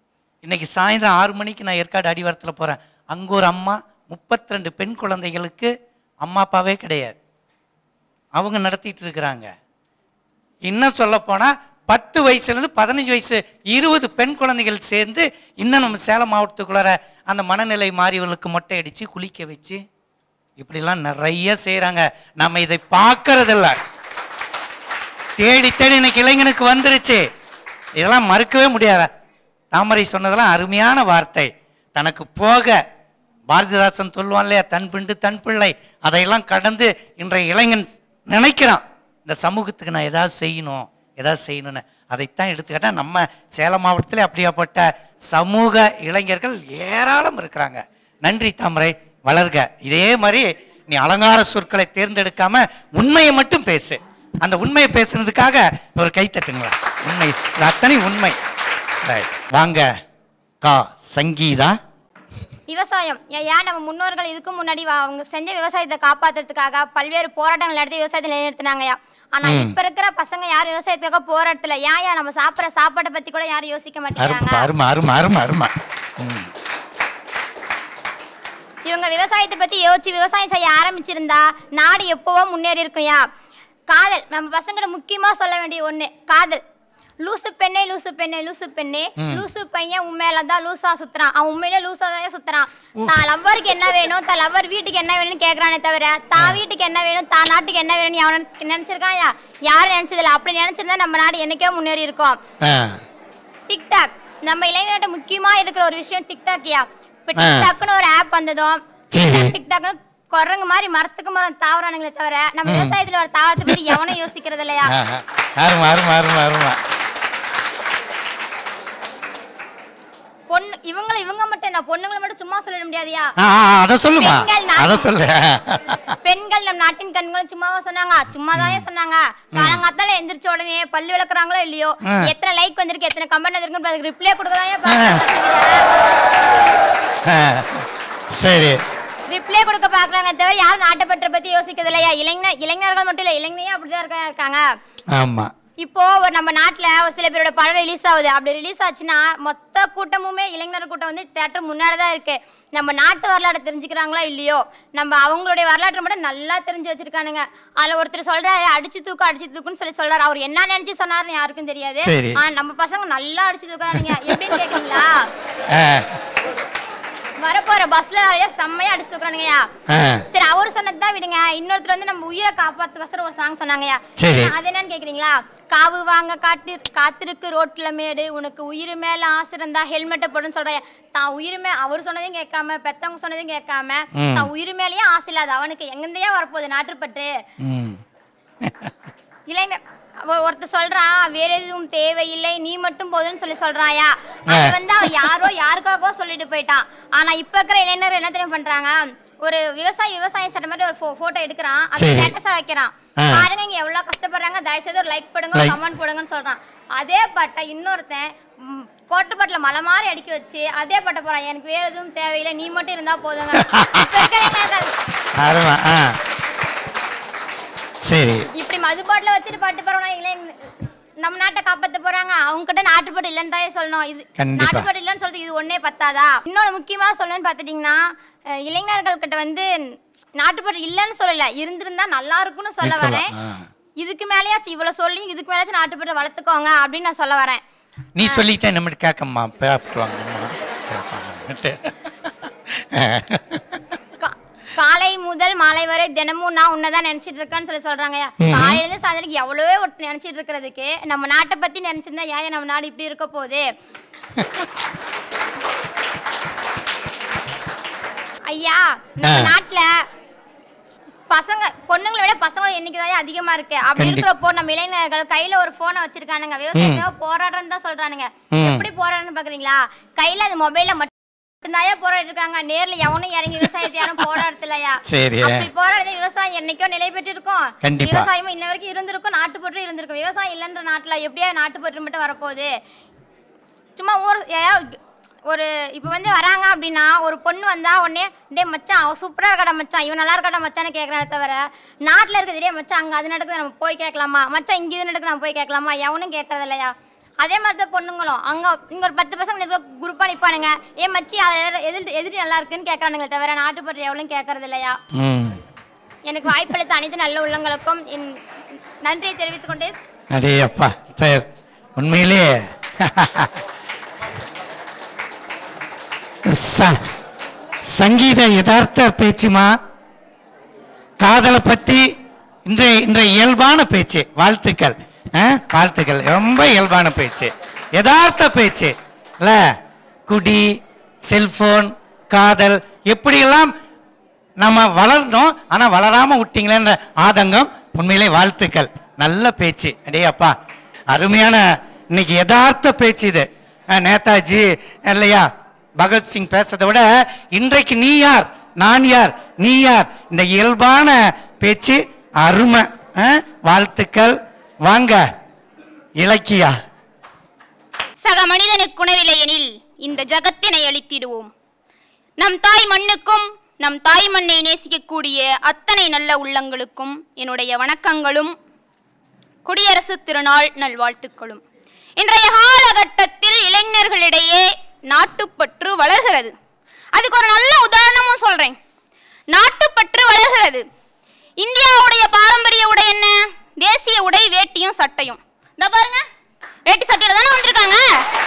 இன்னைக்கு சாயந்தரம் ஆறு மணிக்கு நான் ஏற்காடு அடிவாரத்தில் போகிறேன் அங்கே ஒரு அம்மா 32 பெண் குழந்தைகளுக்கு அம்மா அப்பாவே கிடையாது அவங்க நடத்திட்டு இருக்கிறாங்க இன்னும் சொல்ல போனா பத்து வயசுலேருந்து பதினஞ்சு வயசு இருபது பெண் குழந்தைகள் சேர்ந்து இன்னும் நம்ம சேலம் மாவட்டத்துக்குள்ளார அந்த மனநிலை மாறியவர்களுக்கு மொட்டை அடித்து குளிக்க வச்சு இப்படிலாம் நிறைய செய்கிறாங்க நம்ம இதை பார்க்கறதில்ல தேடி தேடி இன்னைக்கு இளைஞனுக்கு வந்துருச்சு இதெல்லாம் மறுக்கவே முடியாது தாமரை சொன்னதெல்லாம் அருமையான வார்த்தை தனக்கு போக பாரதிதாசன் சொல்லுவான் இல்லையா தன் பிண்டு தன் பிள்ளை அதையெல்லாம் கடந்து இன்றைய இளைஞன் நினைக்கிறான் இந்த சமூகத்துக்கு நான் ஏதாவது செய்யணும் ஏதாவது செய்யணும்னு அதைத்தான் எடுத்துக்கிட்டா நம்ம சேலம் மாவட்டத்தில் அப்படியாப்பட்ட சமூக இளைஞர்கள் ஏராளம் இருக்கிறாங்க நன்றி தாமரை வளர்க இதே மாதிரி நீ அலங்கார சொற்களை தேர்ந்தெடுக்காம உண்மையை மட்டும் பேசு அந்த உண்மையை பேசுனதுக்காக ஒரு கை தட்டுங்களா உண்மை இது அத்தனை உண்மை Right. வாங்க கா சங்கீதா விவசாயம் ஏ- ஏன் நம்ம முன்னோர்கள் இதுக்கு முன்னாடி வா- அவங்க செஞ்ச விவசாயத்தை காப்பாத்துறதுக்காக பல்வேறு போராட்டங்கள் நடத்தி விவசாயத்தை நிலைநிறுத்தினாங்கயா ஆனா இப்ப இருக்கிற பசங்க யாரும் விவசாயத்துக்காக போராட்டத்துல ஏன்யா நம்ம சாப்பிடுற சாப்பாட்டை பத்தி கூட யாரும் யோசிக்க அருமை மாட்டேங்கிறாங்க அருமை அருமை அருமை அருமை ம். இவங்க விவசாயத்தை பத்தி யோசிச்சு விவசாயம் செய்ய ஆரம்பிச்சிருந்தா நாடு எப்பவோ முன்னேறி இருக்கும்யா காதல் நம்ம பசங்கிட்ட முக்கியமா சொல்ல வேண்டிய ஒண்ணு காதல் லூசு பெண்ணே லூசு பெண்ணே லூசு பெண்ணே லூசு பையன் உண்மையில தான் லூசா சுத்துறான் அவன் உண்மையிலே லூசா தான் சுத்துறான் தான் லவ்வருக்கு என்ன வேணும் தான் லவ்வர் வீட்டுக்கு என்ன வேணும்னு கேக்குறானே தவிர தான் வீட்டுக்கு என்ன வேணும் தான் நாட்டுக்கு என்ன வேணும்னு அவன் நினைச்சிருக்கான் யாரும் நினைச்சதில்ல அப்படி நினைச்சிருந்தா நம்ம நாடு என்னைக்கோ முன்னேறி இருக்கும் ஆ டிக்டாக் நம்ம இளைஞர்கிட்ட முக்கியமா இருக்கிற ஒரு விஷயம் டிக்டாக்யா இப்ப ஆ. டிக்டாக்னு ஒரு ஆப் வந்ததும் சரி. டிக்டாக்னு குரங்கு மாதிரி மரத்துக்கு மரம் தாவறானுங்களே தவிர நம்ம விவசாயத்துல வர தாவரத்தை பத்தி எவனும் யோசிக்கிறது இல்லையா ஆஹா. அருமை அருமை அருமை அருமை பொண்ணு இவங்கள இவங்க மட்டும் என்ன பொண்ணுங்களை மட்டும் சும்மா சொல்லிட முடியாதியா ஆ ஆ, அதை சொல்லுமா பெண்கள் நான்- அதை சொல்லு பெண்கள் நம் நாட்டின் கண்களும் சும்மாவா சொன்னாங்க சும்மாதானே சொன்னாங்க காலங்காத்தால எந்திரிச்ச உடனே பல்லு விளக்குறாங்களோ இல்லையோ ஆ. எத்தனை லைக் வந்திருக்கு எத்தனை கமெண்ட் வந்திருக்குன்னு அதுக்கு ரிப்ளை கொடுக்கதாயா ஆ. சரி ரிப்ளை கொடுக்க பாக்குறாங்க தவிர யாரும் நாட்டுப்பற்றை பத்தி யோசிக்கிறது இல்லையா இளைஞர் இளைஞர்கள் மட்டும் இல்ல இளைஞரையும் அப்படிதான் இருக்க- இருக்காங்க ஆமா இப்போ ஒரு நம்ம நாட்டுல ஒரு சில பேரோட படம் ரிலீஸ் ஆகுது அப்படி ரிலீஸ் ஆச்சுன்னா மொத்த கூட்டமுமே இளைஞர் கூட்டம் வந்து தேட்டர் முன்னாடி தான் இருக்கு நம்ம நாட்டு வரலாறு தெரிஞ்சுக்கிறாங்களோ இல்லையோ நம்ம அவங்களுடைய வரலாற்றை மட்டும் நல்லா தெரிஞ்சு வச்சிருக்கானுங்க அதுல ஒருத்தர் சொல்றாரு அடிச்சு தூக்கு அடிச்சு தூக்குன்னு சொல்லி சொல்றாரு அவர் என்ன நினைச்சு சொன்னாருன்னு யாருக்கும் தெரியாது சரி. ஆனா நம்ம பசங்க நல்லா அடிச்சு தூக்குறானுங்க எப்படின்னு கேக்குறீங்களா ஆ வரப்போற பஸ்ல நிறைய செம்மையா அடிச்சு தூக்குறானுங்கயா ஆ சரி அவர் சொன்னதுதான் விடுங்க இன்னொருத்தர் வந்து நம்ம உயிரை காப்பாத்துக்கோசரம் ஒரு சாங் சொன்னாங்கயா சரி. அது என்னன்னு கேக்குறீங்களா காவு வாங்க காட்டு காத்திருக்கு ரோட்ல மேடு உனக்கு உயிர் மேல ஆசை இருந்தா ஹெல்மெட்டை போடுன்னு சொல்றேன் தான் உயிர் மே அவர் சொன்னதையும் கேட்காம பெத்தவங்க சொன்னதையும் கேட்காம ம். தான் உயிர் மேலேயும் ஆசை இல்லாத அவனுக்கு எங்கிருந்தையா வரப்போகுது நாட்டுப்பற்று ம் இளைஞர் அவ- ஒருத்தர் சொல்றான் வேற எதுவும் தேவையில்லை நீ மட்டும் போதும்னு சொல்லி சொல்றாயா அது வந்து அவன் யாரோ யாருக்காகவோ சொல்லிட்டு போயிட்டான் ஆனா இப்ப இருக்கிற இளைஞர் என்ன தெரியும் பண்றாங்க ஒரு விவசாயி விவசாயம் செய்ற மாதிரி ஒரு போட்டோ எடுக்கிறான் அது சரி. ஸ்டேட்டஸா வைக்கிறான் ஆ. பாருங்க இங்க எவ்வளவு கஷ்டப்படுறாங்க தயவு செய்து ஒரு லைக் போடுங்க Like. கமெண்ட் போடுங்கன்னு சொல்றான் அதே பாட்டை இன்னொருத்தன் ம், கோட்டுப்பாட்டுல மலை மாதிரி அடிக்க வச்சு அதே பாட்டை போறான் எனக்கு வேற எதுவும் தேவையில்லை நீ மட்டும் இருந்தா போதுங்க இப்ப இருக்கிற இளைஞர்கள் அருமை ஆ சரி இப்படி மது பாட்டில வச்சுட்டு பாட்டு போறவனா இல்லை நம்ம நாட்டை காப்பாத்த போறாங்க அவங்க கிட்ட நாட்டுப்பாட்டு இல்லைன்னு தான் சொல்லணும் இது கண்டிப்பா. நாட்டுப்பாட்டு இல்லைன்னு சொல்றது இது ஒண்ணே பத்தாதா இன்னொன்னு முக்கியமா சொல்லணும்னு பார்த்துட்டீங்கன்னா அஹ், இளைஞர்கள் கிட்ட வந்து நாட்டுப்பாட்டு இல்லைன்னு சொல்லல இருந்திருந்தா நல்லா இருக்கும்னு சொல்ல இருக்கலாம். வரேன் ஆ. இதுக்கு மேலேயாச்சும் இவ்வளவு சொல்லி இதுக்கு மேலேயாச்சும் நாட்டுப்பாட்டை வளர்த்துக்கோங்க அப்படின்னு நான் சொல்ல வரேன் நீ சொல்லிட்டே நம்மகிட்ட கேட்கம்மா பேப்பிடுவாங்கம்மா கேட்பாங்க கா- காலை முதல் மாலை வரை தினமும் நான் உன்னதான் நினைச்சிட்டு இருக்கேன்னு சொல்லி சொல்றாங்க காலையில இருந்து சாயந்தரம் எவ்வளவோ ஒருத்தர் நினைச்சிட்டு இருக்கிறதுக்கு நம்ம நாட்டை பத்தி நினைச்சிருந்தா ஏன் நம்ம நாடு இப்படி இருக்க போகுது ஐயா நம்ம ஆ. நாட்டுல பசங்க பொண்ணுங்களை விட பசங்களோட எண்ணிக்கை தான் அதிகமா இருக்கு அப்படி கண்டிப்பா. இருக்கிறப்போ நம்ம இளைஞர்கள் கையில ஒரு போனை வச்சிருக்கானுங்க விவசாயத்துக்காக போராடுறேன்னு தான் சொல்றானுங்க ம். எப்படி போராடுறேன்னு பாக்குறீங்களா கையில அது மொபைல்ல மட்டும்தாயா போராடிட்டு இருக்காங்க நேர்ல எவனும் இறங்கி விவசாயத்தை யாரும் போராடுறது இல்லையா சரி. அப்படி போராடுறது விவசாயம் என்னைக்கோ நிலை பெற்று இருக்கும் கண்டிப்பா. விவசாயமும் இன்ன வரைக்கும் இருந்திருக்கும் நாட்டுப்பற்று இருந்திருக்கும் விவசாயம் இல்லைன்ற நாட்டுல எப்படியா நாட்டுப்பற்று மட்டும் வரப்போகுது சும்மா ஊர் யாராவது ஒரு இப்போ வந்து வராங்க அப்படின்னா ஒரு பொண்ணு வந்தா உடனே டேய் மச்சான் அவ சூப்பரா இருக்கடா மச்சான் இவன் நல்லா இருக்கடா மச்சான்னு கேட்கறானே தவிர நாட்டில் இருக்குது டேய் மச்சான் அங்கே அது நடக்குது நம்ம போய் கேட்கலாமா மச்சான் இங்கே இது நடக்குது நம்ம போய் கேட்கலாமா எவனும் கேட்கறது இல்லையா அதே மாதிரி தான் பொண்ணுங்களும் அங்க இங்க ஒரு பத்து பசங்க குரூப்பா நிப்பானுங்க ஏன் மச்சி அது எதிர் எதிரி நல்லா இருக்குன்னு கேட்கறானுங்க தவிர நாட்டுப்பற்று எவ்வளவு கேட்கறது இல்லையா ம் எனக்கு வாய்ப்பளித்த அனைத்து நல்ல உள்ளங்களுக்கும் என் நன்றியை தெரிவித்துக் கொண்டு அடே அப்பா சரி உண்மையிலே ச- சங்கீத யதார்த்த பேச்சுமா காதலை பத்தி இன்றைய இன்றைய இயல்பான பேச்சு வாழ்த்துக்கள் ஆ? வாழ்த்துக்கள் ரொம்ப இயல்பான பேச்சு யதார்த்த பேச்சு இல்ல குடி செல்போன் காதல் எப்படியெல்லாம் நம்ம வளர்ந்தோம் ஆனா வளராம விட்டீங்களேன்ற ஆதங்கம் உண்மையிலே வாழ்த்துக்கள் நல்ல பேச்சு அடே அப்பா அருமையான இன்னைக்கு யதார்த்த பேச்சு இது அஹ், நேதாஜி இல்லையா பகத்சிங் பேசுறதை விட இன்றைக்கு நீ யார் நான் யார் நீ யார் இந்த இயல்பான பேச்சு அருமை அஹ், வாழ்த்துக்கள் வாங்க இலக்கியா சக மனிதனுக்கு உணவில்லை எனில் இந்த ஜகத்தினை அழித்திடுவோம் நம் தாய் மண்ணுக்கும் நம் தாய் மண்ணை நேசிக்கக்கூடிய அத்தனை நல்ல உள்ளங்களுக்கும் என்னுடைய வணக்கங்களும் குடியரசு திருநாள் நல்வாழ்த்துக்களும் இன்றைய காலகட்டத்தில் இளைஞர்களிடையே நாட்டுப்பற்று வளர்கிறது அதுக்கு ஒரு நல்ல உதாரணமும் சொல்றேன் நாட்டுப்பற்று வளர்கிறது இந்தியாவுடைய பாரம்பரிய உடை என்ன தேசிய உடை வேட்டியும் சட்டையும் இந்த பாருங்க வேட்டி சட்டையில தானே வந்திருக்காங்க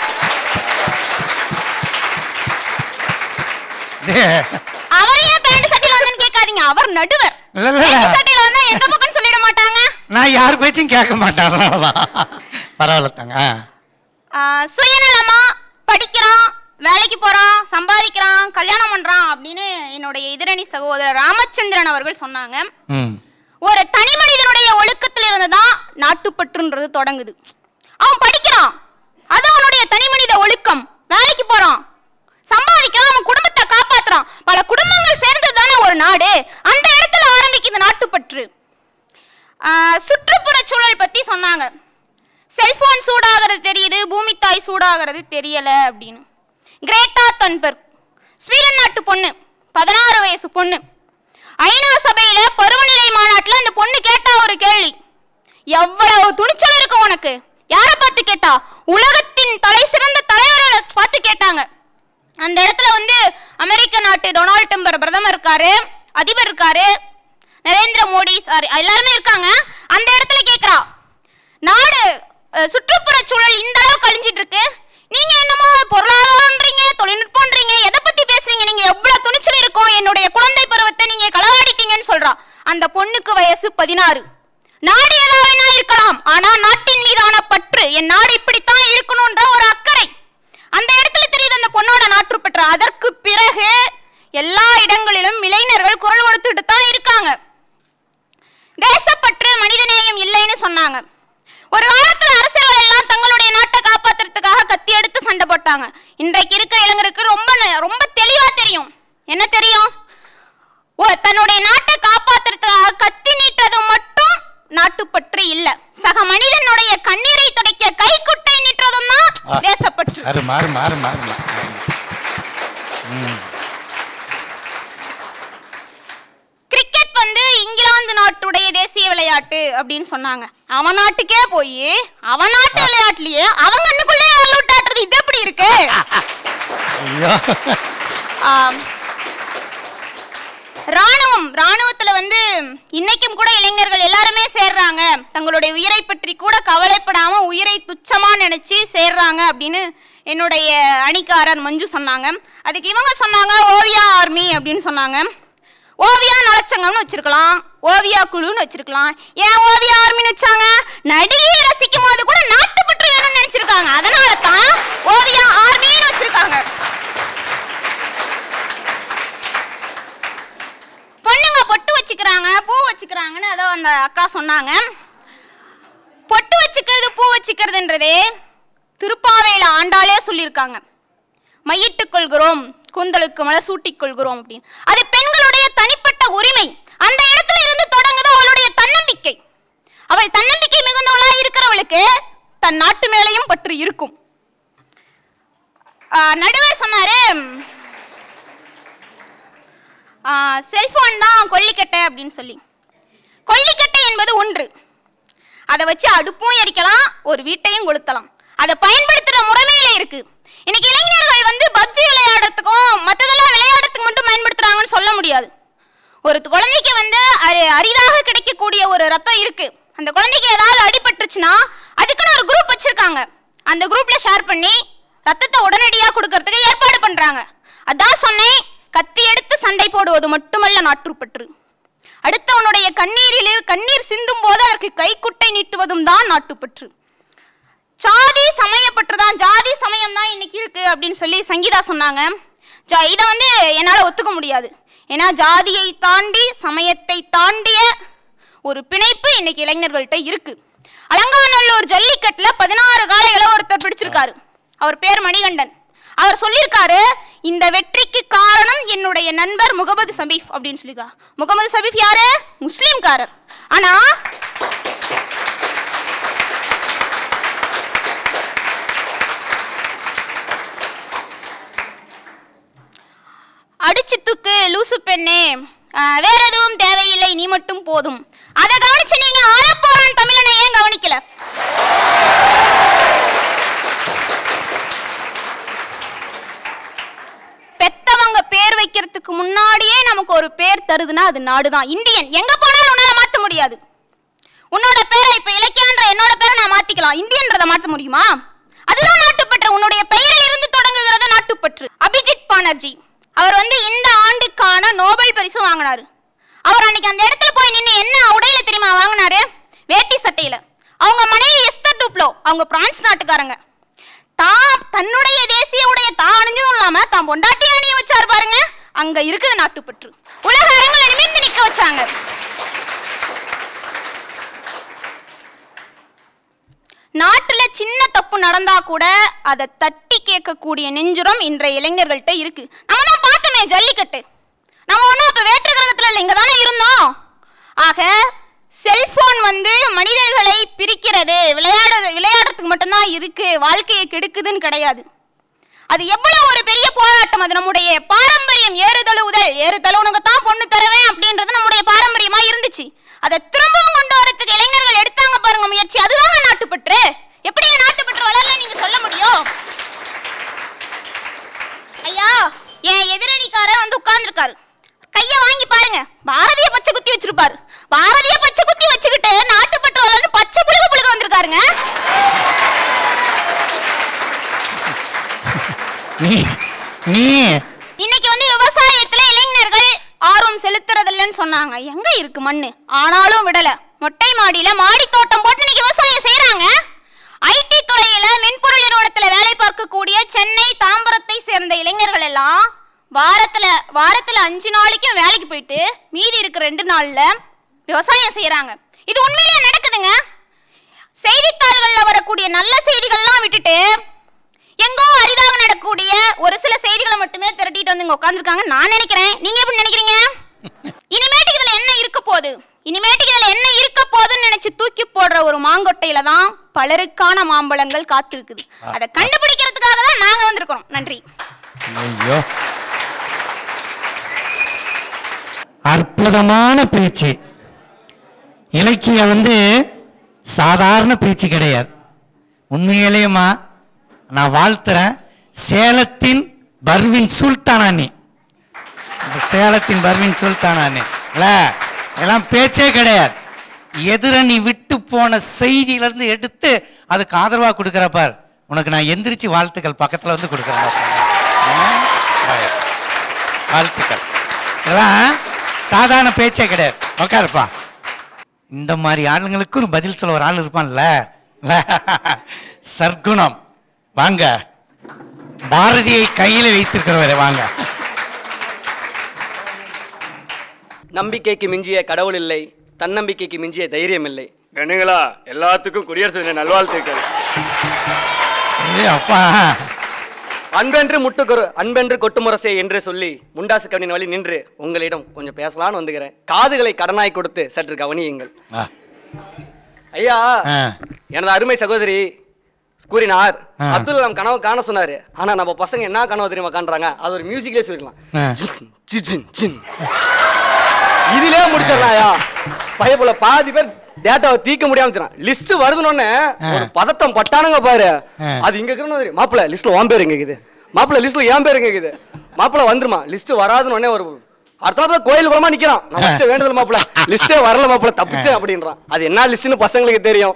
அவர் ஏன் பேண்ட் சட்டையில வந்தேன்னு கேட்காதீங்க அவர் நடுவர் இல்ல, இல்ல. வேட்டி சட்டையில வந்தா எந்த பக்கம்னு சொல்லிட மாட்டாங்க நான் யார் பேச்சும் கேட்க மாட்டேன் அதனாலதான் பரவாயில்ல தாங்க ஆ. ஆ, சுயநலமா படிக்கிறான் வேலைக்கு போறான் சம்பாதிக்கிறான் கல்யாணம் பண்றான் அப்படின்னு என்னுடைய எதிரணி சகோதரர் ராமச்சந்திரன் அவர்கள் சொன்னாங்க ம் ஒரு தனி மனிதனுடைய ஒழுக்கத்தில் இருந்து தான் நாட்டுப்பற்றுன்றது தொடங்குது அவன் படிக்கிறான் அது அவனுடைய தனி மனித ஒழுக்கம் வேலைக்கு போறான் சம்பாதிக்கிறான் அவன் குடும்பத்தை காப்பாத்துறான் பல குடும்பங்கள் சேர்ந்தது தானே ஒரு நாடு அந்த இடத்துல ஆரம்பிக்குது நாட்டுப்பற்று ஆஹ், சுற்றுப்புறச் சூழல் பத்தி சொன்னாங்க செல்போன் சூடாகிறது தெரியுது பூமி தாய் சூடாகிறது தெரியல அப்படின்னு கிரேட்டா தன்பர்க் ஸ்வீடன் நாட்டு பொண்ணு பதினாறு வயசு பொண்ணு ஐநா சபையில பருவநிலை மாநாட்டுல அந்த பொண்ணு கேட்டா ஒரு கேள்வி எவ்வளவு துணிச்சல் இருக்கு உனக்கு யாரை பார்த்து கேட்டா உலகத்தின் தலை சிறந்த தலைவர்களை பார்த்து கேட்டாங்க அந்த இடத்துல வந்து அமெரிக்க நாட்டு டொனால்ட் டம்பர் பிரதமர் இருக்காரு அதிபர் இருக்காரு நரேந்திர மோடி சாரி எல்லாருமே இருக்காங்க அந்த இடத்துல கேக்குறா நாடு அஹ், சுற்றுப்புறச் சூழல் இந்த அளவுக்கு அழிஞ்சிட்டு இருக்கு நீங்க என்னமோ பொருளாதாரம்ன்றீங்க தொழில்நுட்பம்ன்றீங்க எதை பத்தி பேசுறீங்க நீங்க எவ்வளவு துணிச்சல் இருக்கும் என்னுடைய குழந்தை பருவத்தை நீங்க களவாடிட்டீங்கன்னு சொல்றா அந்த பொண்ணுக்கு வயசு பதினாறு நாடு ஏதோ வேணா இருக்கலாம் ஆனா நாட்டின் மீதான பற்று என் நாடு இப்படித்தான் இருக்கணும்ன்ற ஒரு அக்கறை அந்த இடத்துல தெரியுது அந்த பொண்ணோட நாட்டுப்பற்று அதற்கு பிறகு எல்லா இடங்களிலும் இளைஞர்கள் குரல் கொடுத்துட்டு தான் இருக்காங்க தேசப்பற்று மனிதநேயம் இல்லைன்னு சொன்னாங்க ஒரு காலத்துல அரசியல்கள் எல்லாம் தங்களுடைய நாட்டை காப்பாத்துறதுக்காக கத்தி எடுத்து சண்டை போட்டாங்க இன்றைக்கு இருக்கிற இளைஞருக்கு ரொம்ப ந- ரொம்ப தெளிவா தெரியும் என்ன தெரியும் ஓ, தன்னுடைய நாட்டை காப்பாத்துறதுக்காக கத்தி நீட்டுறது மட்டும் நாட்டுப்பற்று இல்ல சக மனிதனுடைய கண்ணீரை துடைக்க கைக்குட்டை நீட்டுறதும் தான் தேசப்பற்று மாறு மாறு மாறு மாறு மாறு. கிரிக்கெட் வந்து இங்கிலாந்து நாட்டுடைய தேசிய விளையாட்டு அப்படின்னு சொன்னாங்க அவன் நாட்டுக்கே போய் அவன் நாட்டு விளையாட்டுலயே அவங்க அண்ணுக்குள்ளே அவுட் ஆட்டுறது இது எப்படி இருக்கு ஐயோ ஆம். ராணுவம் ராணுவத்துல வந்து இன்னைக்கும் கூட இளைஞர்கள் எல்லாருமே சேர்றாங்க தங்களுடைய உயிரை பற்றி கூட கவலைப்படாம உயிரை துச்சமா நினைச்சு சேர்றாங்க அப்படின்னு என்னுடைய அணிக்காரர் மஞ்சு சொன்னாங்க அதுக்கு இவங்க சொன்னாங்க ஓவியா ஆர்மி அப்படின்னு சொன்னாங்க ஓவியா நலச்சங்கம்னு வச்சிருக்கலாம் ஓவியா குழுன்னு வச்சிருக்கலாம் ஏன் ஓவியா ஆர்மின்னு வச்சாங்க நடிகையை ரசிக்கும் போது கூட நாட்டுப்பற்று வேணும்னு நினைச்சிருக்காங்க அதனால தான் ஓவியா ஆர்மின்னு வச்சிருக்காங்க பொண்ணுங்க பொட்டு வச்சுக்கிறாங்க பூ வச்சுக்கிறாங்கன்னு ஏதோ அந்த அக்கா சொன்னாங்க பொட்டு வச்சுக்கிறது பூ வச்சுக்கிறதுன்றதே திருப்பாவையில் ஆண்டாளே சொல்லியிருக்காங்க மையிட்டுக் கொள்கிறோம் கூந்தலுக்கு மலை சூட்டிக் கொள்கிறோம் அப்படின்னு அது பெண்களுடைய தனிப்பட்ட உரிமை அந்த இடத்துல இருந்து தொடங்குது அவளுடைய தன்னம்பிக்கை அவள் தன்னம்பிக்கை மிகுந்தவளா இருக்கிறவளுக்கு தன் நாட்டு மேலேயும் பற்று இருக்கும் ஆஹ் நடுவர் சொன்னாரு செல்போன் தான் கொல்லிக்கட்டை அப்படின்னு சொல்லி கொல்லிக்கட்டை என்பது ஒன்று அதை வச்சு அடுப்பும் எரிக்கலாம் ஒரு வீட்டையும் கொளுத்தலாம் அதை பயன்படுத்துற முறைமையில இருக்கு இன்னைக்கு இளைஞர்கள் வந்து பப்ஜி விளையாடுறதுக்கும் மத்ததெல்லாம் விளையாடுறதுக்கு மட்டும் பயன்படுத்துறாங்கன்னு சொல்ல முடியாது ஒரு குழந்தைக்கு வந்து அரி அரிதாக கிடைக்கக்கூடிய ஒரு ரத்தம் இருக்கு அந்த குழந்தைக்கு ஏதாவது அடிபட்டுருச்சுன்னா அதுக்குன்னு ஒரு குரூப் வச்சிருக்காங்க அந்த குரூப்ல ஷேர் பண்ணி ரத்தத்தை உடனடியாக கொடுக்கறதுக்கு ஏற்பாடு பண்றாங்க அதான் சொன்னேன் கத்தி எடுத்து சண்டை போடுவது மட்டுமல்ல நாட்டுப்பற்று அடுத்தவனுடைய கண்ணீரில் கண்ணீர் சிந்தும் போது அதற்கு கைக்குட்டை நீட்டுவதும் தான் நாட்டுப்பற்று சாதி சமயப்பற்று தான் ஜாதி சமயம் தான் இன்னைக்கு இருக்கு அப்படின்னு சொல்லி சங்கீதா சொன்னாங்க ஜா இதை வந்து என்னால் ஒத்துக்க முடியாது ஏன்னா ஜாதியை தாண்டி சமயத்தை தாண்டிய ஒரு பிணைப்பு இன்னைக்கு இளைஞர்கள்ட்ட இருக்கு அலங்காநல்லூர் ஜல்லிக்கட்டுல பதினாறு காளைகளை ஒருத்தர் பிடிச்சிருக்காரு அவர் பேர் மணிகண்டன் அவர் சொல்லியிருக்காரு இந்த வெற்றிக்கு காரணம் என்னுடைய நண்பர் முகமது சபீஃப் அப்படின்னு சொல்லியிருக்காரு முகமது சபீஃப் யாரு முஸ்லீம்காரர் ஆனா அடிச்சு தூக்கு லூசு பெண்ணே ஆஹ், வேற எதுவும் தேவையில்லை நீ மட்டும் போதும் அதை கவனிச்சு நீங்க ஆளப்போறான் தமிழனை ஏன் கவனிக்கல பெத்தவங்க பேர் வைக்கிறதுக்கு முன்னாடியே நமக்கு ஒரு பேர் தருதுன்னா அது நாடுதான் இந்தியன் எங்க போனாலும் உன்னால மாத்த முடியாது உன்னோட பேரை இப்ப இலக்கியான்ற என்னோட பேரை நான் மாத்திக்கலாம் இந்தியன்றதை மாத்த முடியுமா அதுதான் நாட்டுப்பற்று உன்னுடைய பெயரில் இருந்து தொடங்குகிறது நாட்டுப்பற்று அபிஜித் பானர்ஜி அவர் வந்து இந்த ஆண்டுக்கான நோபல் பரிசு வாங்கினாரு அவர் அன்னைக்கு அந்த இடத்துல போய் நின்று என்ன உடையில தெரியுமா வாங்கினாரு வேட்டி சட்டையில அவங்க மனைவி எஸ்தர் டூப்ளோ அவங்க பிரான்ஸ் நாட்டுக்காரங்க தான் தன்னுடைய தேசிய உடைய தான் அணிஞ்சதும் இல்லாம தான் பொண்டாட்டி அணிய வச்சாரு பாருங்க அங்க இருக்குது நாட்டுப்பற்று உலக அரங்கில் நிமிர்ந்து நிக்க வச்சாங்க நாட்டுல சின்ன தப்பு நடந்தா கூட அதை தட்டி கேட்கக்கூடிய நெஞ்சுரம் இன்றைய இளைஞர்கள்ட்ட இருக்கு நம்ம தான் பார்த்தோமே ஜல்லிக்கட்டு நம்ம ஒன்றும் அப்ப வேற்று கிரகத்துல இல்லை இங்க தானே இருந்தோம் ஆக செல்போன் வந்து மனிதர்களை பிரிக்கிறது விளையாட விளையாடுறதுக்கு மட்டும்தான் இருக்கு வாழ்க்கையை கெடுக்குதுன்னு கிடையாது அது எவ்வளவு ஒரு பெரிய போராட்டம் அது நம்முடைய பாரம்பரியம் ஏறு தழுவுதல் ஏறு தழுவுனுக்கு தான் பொண்ணு தருவேன் அப்படின்றது நம்முடைய பாரம்பரியமா இருந்துச்சு அதை திரும்பவும் கொண்டு வரதுக்கு இளைஞர்கள் எடுத்தாங்க பாருங்க முயற்சி அதுதாங்க நாட்டுப்பற்று எப்படி நாட்டுப்பற்று வளரல நீங்க சொல்ல முடியும் ஐயா என் எதிரணிக்காரர் வந்து உட்கார்ந்துருக்காரு கைய வாங்கி பாருங்க பாரதிய பச்சை குத்தி வச்சிருப்பாரு பாரதிய பச்சை குத்தி வச்சுக்கிட்டு நாட்டுப்பற்று வளர்ந்து பச்சை புழுக புழுக வந்திருக்காருங்க நீ நீ இன்னைக்கு வந்து விவசாயத்துல இளைஞர்கள் ஆர்வம் செலுத்துறதில்லன்னு சொன்னாங்க எங்க இருக்கு மண்ணு ஆனாலும் விடல மொட்டை மாடியில மாடி தோட்டம் போட்டு இன்னைக்கு விவசாயம் செய்றாங்க ஐடி துறையில மென்பொருள் நிறுவனத்துல வேலை பார்க்கக்கூடிய சென்னை தாம்பரத்தை சேர்ந்த இளைஞர்கள் எல்லாம் வாரத்துல வாரத்துல அஞ்சு நாளைக்கும் வேலைக்கு போயிட்டு மீதி இருக்கிற ரெண்டு நாள்ல விவசாயம் செய்றாங்க இது உண்மையிலேயே நடக்குதுங்க செய்தித்தாள்கள்ல வரக்கூடிய நல்ல செய்திகள்லாம் விட்டுட்டு எங்கோ அரிதாக நடக்கக்கூடிய ஒரு சில செய்திகளை மட்டுமே திரட்டிட்டு வந்து இங்க உட்காந்துருக்காங்க நான் நினைக்கிறேன் நீங்க எப்படி நினைக்கிறீங்க இனிமேட்டுக்கு இதுல என்ன இருக்க போகுது இனிமேட்டுக்கு இதுல என்ன இருக்க போகுதுன்னு நினைச்சு தூக்கி போடுற ஒரு மாங்கொட்டையில தான் பலருக்கான மாம்பழங்கள் காத்திருக்குது அதை கண்டுபிடிக்கிறதுக்காக தான் நாங்க வந்திருக்கோம் நன்றி ஐயோ அற்புதமான பேச்சு இலக்கியம் வந்து சாதாரண பேச்சு கிடையாது உண்மையிலேயேம்மா நான் வாழ்த்துறேன் சேலத்தின் பர்வின் சுல்தானா நீ இந்த சேலத்தின் பர்வின் சுல்தானா நீ இல்ல இதெல்லாம் பேச்சே கிடையாது எதிரணி விட்டு போன செய்தியிலிருந்து எடுத்து அதுக்கு ஆதரவாக கொடுக்குற பார் உனக்கு நான் எந்திரிச்சு வாழ்த்துக்கள் பக்கத்தில் வந்து கொடுக்குறேன் வாழ்த்துக்கள் இதெல்லாம் சாதாரண பேச்சே கிடையாது உட்காருப்பா இந்த மாதிரி ஆளுங்களுக்கு ஒரு பதில் சொல்ல ஒரு ஆள் இருப்பான்ல இல்ல? சர்க்குணம் வாங்க பாரதியை கையில வைத்திருக்கிறவரை வாங்க நம்பிக்கைக்கு மிஞ்சிய கடவுள் இல்லை தன்னம்பிக்கைக்கு மிஞ்சிய தைரியம் இல்லை கண்ணுங்களா எல்லாத்துக்கும் குடியரசு தின நல்வாழ்த்துக்கள் ஏ அப்பா அன்பென்று முட்டுக்குரு அன்பென்று கொட்டுமுரசே என்று சொல்லி முண்டாசு கவனின் வழி நின்று உங்களிடம் கொஞ்சம் பேசலாம்னு வந்துக்கிறேன் காதுகளை கடனாய் கொடுத்து சற்று கவனியுங்கள் ஆ, ஐயா ஆ. எனது அருமை சகோதரி கூறினார் ஆ. அப்துல் கலாம் கனவு காண சொன்னாரு ஆனா நம்ம பசங்க என்ன கனவு தெரியுமா காண்றாங்க அது ஒரு மியூசிக்லயே சொல்லிடலாம் ஆ. ஜின், ஜின், ஜின். இதிலே முடிச்சிடலாம்யா பயப்புல பாதி பேர் டேட்டாவை தீக்க முடியாம லிஸ்ட் வருதுன்னு ஒரு பதட்டம் பட்டானுங்க பாரு ஆ. அது இங்க இருக்கிற மாப்பிள்ள லிஸ்ட்ல உன் பேர் எங்க இருக்குது மாப்பிள்ள லிஸ்ட்ல என் பேர் எங்க இருக்குது மாப்பிள்ள வந்துருமா லிஸ்ட் வராதுன்னு ஒரு அடுத்த நாள் கோயில் குளமா நிக்கிறான் நான் வச்ச வேண்டுதல் மாப்பிள்ள லிஸ்டே வரல மாப்பிள்ள தப்பிச்சேன் அப்படின்றான் அது என்ன லிஸ்ட்னு பசங்களுக்கு தெரியும்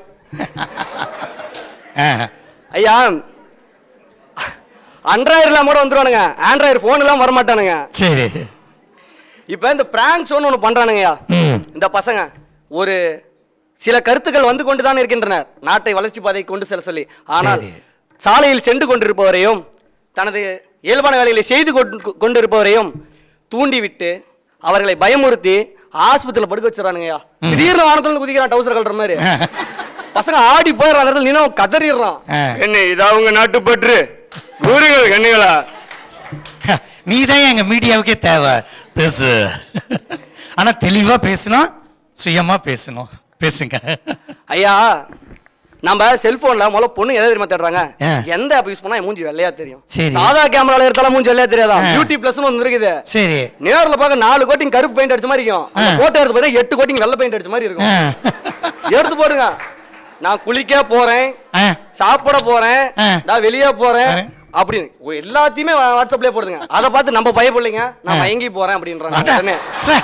ஆ. ஐயா அண்ட்ராய்டு எல்லாம் கூட வந்துருவானுங்க ஆண்ட்ராய்டு போன் எல்லாம் வரமாட்டானுங்க சரி இப்போ இந்த பிராங்க்ஸ் ஒன்று ஒன்று பண்ணுறானுங்கய்யா ம். இந்த பசங்க ஒரு சில கருத்துக்கள் வந்து கொண்டு தான் இருக்கின்றனர் நாட்டை வளர்ச்சி பாதைக்கு கொண்டு செல்ல சொல்லி ஆனால் சரி. சாலையில் சென்று கொண்டிருப்பவரையும் தனது இயல்பான வேலைகளை செய்து கொண்டு- கொண்டிருப்பவரையும் தூண்டிவிட்டு அவர்களை பயமுறுத்தி ஆஸ்பத்திரியில் படுக்க வச்சிடறானுங்கய்யா திடீர்னு வானத்துல இருந்து குதிக்கிறான் டவுசர் கட்டுற மாதிரி பசங்க ஆடி போயிடுறான் அந்த இடத்துல நின்று கதறிடுறான் ஆ. என்ன இதா உங்க நாட்டுப்பற்று கூறுங்கள் கண்ணுகளா நீ தான் எங்க மீடியாவுக்கே தேவை பேசு ஆனா தெளிவா பேசணும் சுயமா பேசணும் பேசுங்க ஐயா நம்ம செல்போன்ல முதல்ல பொண்ணு எதை தெரியுமா தேடுறாங்க ஆ. எந்த ஆப் யூஸ் பண்ணா என் மூஞ்சி வெள்ளையா தெரியும் சரி. சாதா கேமரால எடுத்தாலும் மூஞ்சி வெள்ளையா தெரியாதா ஆ. பியூட்டி பிளஸ் ஒன்று இருக்குது சரி நேர்ல பார்க்க நாலு கோட்டிங் கருப்பு பெயிண்ட் அடிச்ச மாதிரி இருக்கும் அந்த போட்டோ எடுத்து பார்த்தா எட்டு கோட்டிங் வெள்ளை பெயிண்ட் அடிச்ச மாதிரி ஆ. இருக்கும் எடுத்து போடுங்க நான் குளிக்க போறேன் ஆ. சாப்பிட போறேன் ஆ. நான் வெளியே போறேன் ஆ. அப்படின்னு ஓ, எல்லாத்தையுமே வா- வாட்ஸ்அப்லயே போடுங்க அதை பார்த்து நம்ம பயப்படலைங்க நான் ஆ. மயங்கி போறேன் அப்படின்றாங்க அதான். உடனே. சே.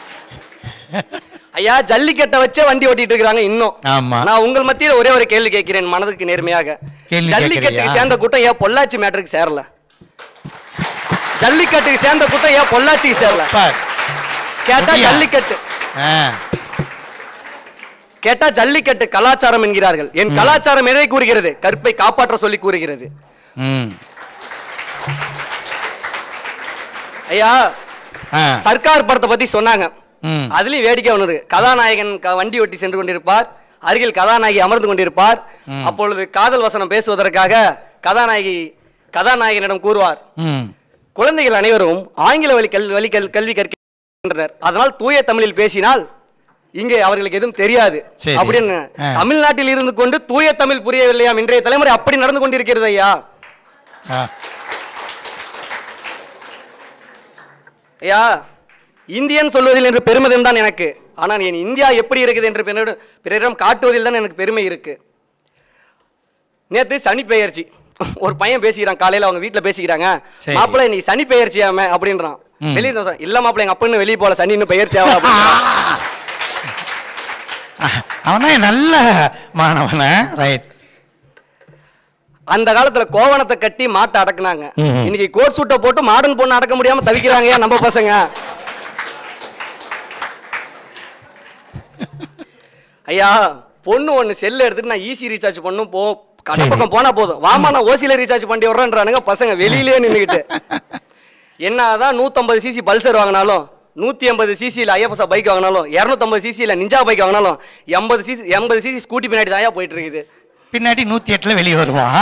ஐயா ஜல்லிக்கட்டை வச்சே வண்டி ஓட்டிட்டு இருக்காங்க இன்னும் ஆமா. நான் உங்கள் மத்தியில ஒரே ஒரு கேள்வி கேட்கிறேன் மனதுக்கு நேர்மையாக கேள்வி ஜல்லிக்கட்டுக்கு கேட்கறியா? சேர்ந்த கூட்டம் ஏன் பொள்ளாச்சி மேட்டருக்கு சேரல ஜல்லிக்கட்டுக்கு சேர்ந்த கூட்டம் ஏன் பொள்ளாச்சிக்கு சேரல பார். கேட்டா அப்படியா? ஜல்லிக்கட்டு ஆ. கேட்டா ஜல்லிக்கட்டு கலாச்சாரம் என்கிறார்கள் என் கலாச்சாரம் எதை கூறுகிறது கற்பை காப்பாற்ற சொல்லி கூறுகிறது ம். ஐயா ஆ. சர்க்கார் படத்தை பத்தி சொன்னாங்க ம். அதுலயும் வேடிக்கை ஒன்று இருக்கு கதாநாயகன் க- வண்டி ஓட்டி சென்று கொண்டிருப்பார் அருகில் கதாநாயகி அமர்ந்து கொண்டிருப்பார் அப்பொழுது காதல் வசனம் பேசுவதற்காக கதாநாயகி கதாநாயகனிடம் கூறுவார் ம். குழந்தைகள் அனைவரும் ஆங்கில வழி கல் வழி கல் கல்வி கற்கின்றனர் அதனால் தூய தமிழில் பேசினால் இங்கே அவர்களுக்கு எதுவும் தெரியாது சரி. அப்படின்னு ஆ. தமிழ்நாட்டில் இருந்து கொண்டு தூய தமிழ் புரியவில்லையாம் இன்றைய தலைமுறை அப்படி நடந்து கொண்டிருக்கிறது ஐயா ஆ. ஐயா இந்தியன் சொல்வதில் என்று பெருமிதம் தான் எனக்கு ஆனால் என் இந்தியா எப்படி இருக்குது என்று பிறரிடம் பிறரிடம் காட்டுவதில் தான் எனக்கு பெருமை இருக்கு நேத்து சனி பெயர்ச்சி ஒரு பையன் பேசிக்கிறான் காலையில அவங்க வீட்ல பேசிக்கிறாங்க சரி. மாப்பிள்ளை நீ சனி பெயர்ச்சியாம அப்படின்றான் வெளியே இருந்தா சொல்றான், இல்ல மாப்பிள்ளை எங்க அப்பன்னு வெளியே போல சனி இன்னும் பெயர்ச்சி ஆகல அப்படின்றான். அவனா நல்ல மாணவன ரைட் அந்த காலத்துல கோவணத்தை கட்டி மாட்டை அடக்குனாங்க ம்ம். இன்னைக்கு கோட் சூட்டை போட்டு மாடர்ன் பொண்ணு அடக்க முடியாம தவிக்கிறாங்க ஏன் நம்ம பசங்க ஐயா பொண்ணு ஒண்ணு செல்ல எடுத்துட்டு நான் ஈஸி ரீசார்ஜ் பண்ணும் போ கடை சரி. பக்கம் போனா போதும் வாமா நான் ஓசியில ரீசார்ஜ் பண்ணி விடுறேன்றானுங்க பசங்க வெளியிலேயே நின்னுக்கிட்டு என்னதான் நூத்தம்பது சிசி பல்சர் வாங்கினாலும் நூத்தி ஐம்பது சிசியில் ஐஎஃப்எஸ் பைக் வாங்கினாலும் இரநூத்தம்பது சிசியில் நிஞ்சா பைக் வாங்கினாலும் எண்பது சிசி எண்பது சிசி ஸ்கூட்டி பின்னாடி தான் போயிட்டு இருக்குது பின்னாடி நூத்தி எட்டுல வெளியே வருவான்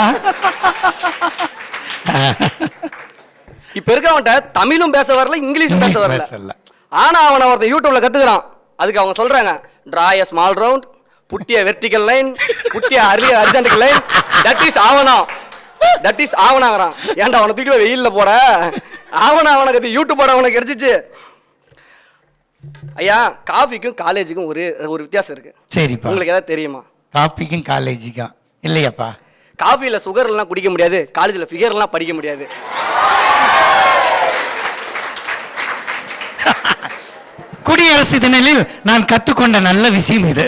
இப்ப இருக்கவன்ட்ட தமிழும் பேச வரல இங்கிலீஷும் பேச இங்கிலீஷ் வரல பேசல. ஆனா அவன் ஒருத்தன் யூடியூப்ல கத்துக்கிறான் அதுக்கு அவங்க சொல்றாங்க டிராய் ஸ்மால் ரவுண்ட் புட்டிய வெர்டிகல் லைன் புட்டிய அரிய அர்ஜென்டிக் லைன் தட் இஸ் ஆவணம் தட் இஸ் ஆவணாங்கிறான் ஏன்டா அவனை தூக்கி போய் வெயில்ல போட ஆவணம் அவனுக்கு அது யூடியூப் அவனுக்கு கிடைச்சிச்சு ஐயா காஃபிக்கும் காலேஜுக்கும் ஒரு ஒரு வித்தியாசம் இருக்கு சரிப்பா உங்களுக்கு ஏதாவது தெரியுமா காப்பிக்கும் காலேஜுக்கும் இல்லையாப்பா காஃபில சுகர் எல்லாம் குடிக்க முடியாது காலேஜ்ல ஃபிகர் எல்லாம் படிக்க முடியாது குடியரசு தினலில் நான் கற்றுக்கொண்ட நல்ல விஷயம் இது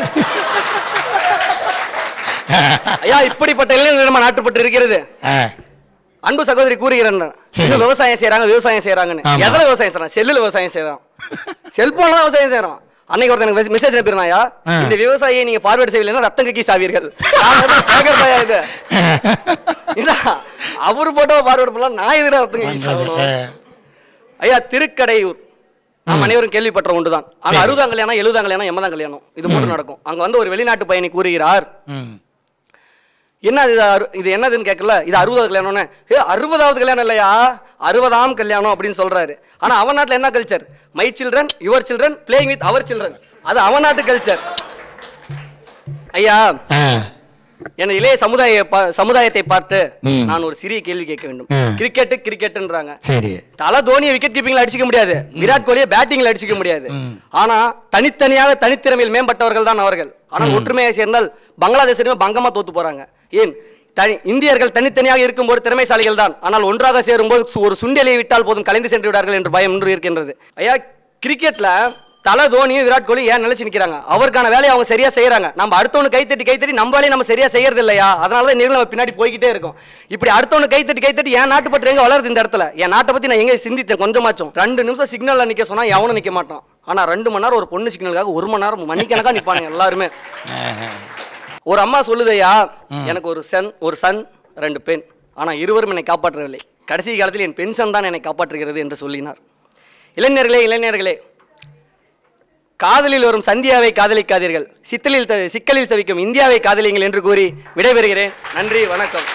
ஐயா இப்படிப்பட்ட இளைஞர்கள் நம்ம நாட்டுப்பட்டு இருக்கிறது ஆ, அன்பு சகோதரி கூறுகிறேன் சரி. இன்னும் விவசாயம் செய்றாங்க விவசாயம் செய்றாங்கன்னு ஆமா. எதுல விவசாயம் செய்றான் செல்லுல விவசாயம் செய்றான் செல்போன்ல தான் விவசாயம் செய்றான் அன்னைக்கு ஒருத்தன் எனக்கு மெசேஜ் அனுப்பியிருந்தாயா ஆ. இந்த விவசாயியை நீங்க ஃபார்வர்ட் செய்யலைன்னா ரத்தம் கக்கி சாவீர்கள் நான் எதுவும் கேட்கறதாயா இது இல்ல அவரு போட்டோ ஃபார்வர்ட் பண்ணலாம் நான் எதிராக ரத்தம் கக்கி சாகணும் ஐயா திருக்கடையூர் நாம் அனைவரும் கேள்விப்பட்ட ஒன்றுதான் அங்க சரி. அறுபதாம் கல்யாணம் எழுபதாம் கல்யாணம் எண்பதாம் கல்யாணம் இது மூன்று நடக்கும் அங்க வந்து ஒரு வெளிநாட்டு பயணி கூறுகிறார் ம். என்ன இது அறு- இது என்னதுன்னு கேட்கல இது அறுபதாவது கல்யாணம்னு ஏ அறுபதாவது கல்யாணம் இல்லையா அறுபதாம் கல்யாணம் அப்படின்னு சொல்றாரு ஆனா அவன் நாட்டுல என்ன culture my children your children playing with our children அது அவன் நாட்டு கல்ச்சர் ஐயா ஆ, என இளைய சமுதாய பா- சமுதாயத்தை பார்த்து ம். நான் ஒரு சிறிய கேள்வி கேட்க வேண்டும் ம். கிரிக்கெட் கிரிக்கெட்ன்றாங்க சரி தல தோனியை விக்கெட் கீப்பிங்ல அடிச்சுக்க முடியாது விராட் கோலியை பேட்டிங்ல அடிச்சுக்க முடியாது ஆனா தனித்தனியாக தனித்திறமையில் மேம்பட்டவர்கள் தான் அவர்கள் ஆனால் ஒற்றுமையாக சேர்ந்தால் பங்களாதேஷிடமே பங்கமா தோத்து போறாங்க ஏன் தனி இந்தியர்கள் தனித்தனியாக இருக்கும்போது திறமைசாலிகள் தான் ஆனால் ஒன்றாக சேரும்போது சு- ஒரு சுண்டெலியை விட்டால் போதும் கலைந்து சென்று விடார்கள் என்ற பயம் இன்று இருக்கின்றது ஐயா கிரிக்கெட்ல தல தோனியும் விராட் கோலி ஏன் நிலைச்சு நிக்கிறாங்க அவருக்கான வேலையை அவங்க சரியா செய்யறாங்க நம்ம அடுத்தவனு கைத்தட்டி கைத்தட்டி நம்ம வேலையை நம்ம சரியா செய்யறது இல்லையா அதனால தான் நீங்களும் நம்ம பின்னாடி போய்கிட்டே இருக்கோம் இப்படி அடுத்தவனு கைத்தட்டி கைத்தட்டி என் நாட்டு பற்றி எங்க வளருது இந்த இடத்துல என் நாட்டை பத்தி நான் எங்க சிந்தித்தேன் கொஞ்சமாச்சும் ரெண்டு நிமிஷம் சிக்னல்ல நிக்க சொன்னா எவனும் நிக்க மாட்டான் ஆனா ரெண்டு மணி நேரம் ஒரு பொண்ணு சிக்னலுக்காக ஒரு மணி நேரம் மணிக்கணக்கா நிப்பானுங்க எல்லாருமே ஒரு அம்மா சொல்லுதையா எனக்கு ஒரு சன் ஒரு சன் ரெண்டு பெண் ஆனா இருவரும் என்னை காப்பாற்றவில்லை கடைசி காலத்தில் என் பென்ஷன் தான் என்னை காப்பாற்றுகிறது என்று சொல்லினார் இளைஞர்களே இளைஞர்களே காதலில் வரும் சந்தியாவை காதலிக்காதீர்கள் சித்தலில் த- சிக்கலில் தவிக்கும் இந்தியாவை காதலிங்கள் என்று கூறி விடைபெறுகிறேன் நன்றி வணக்கம்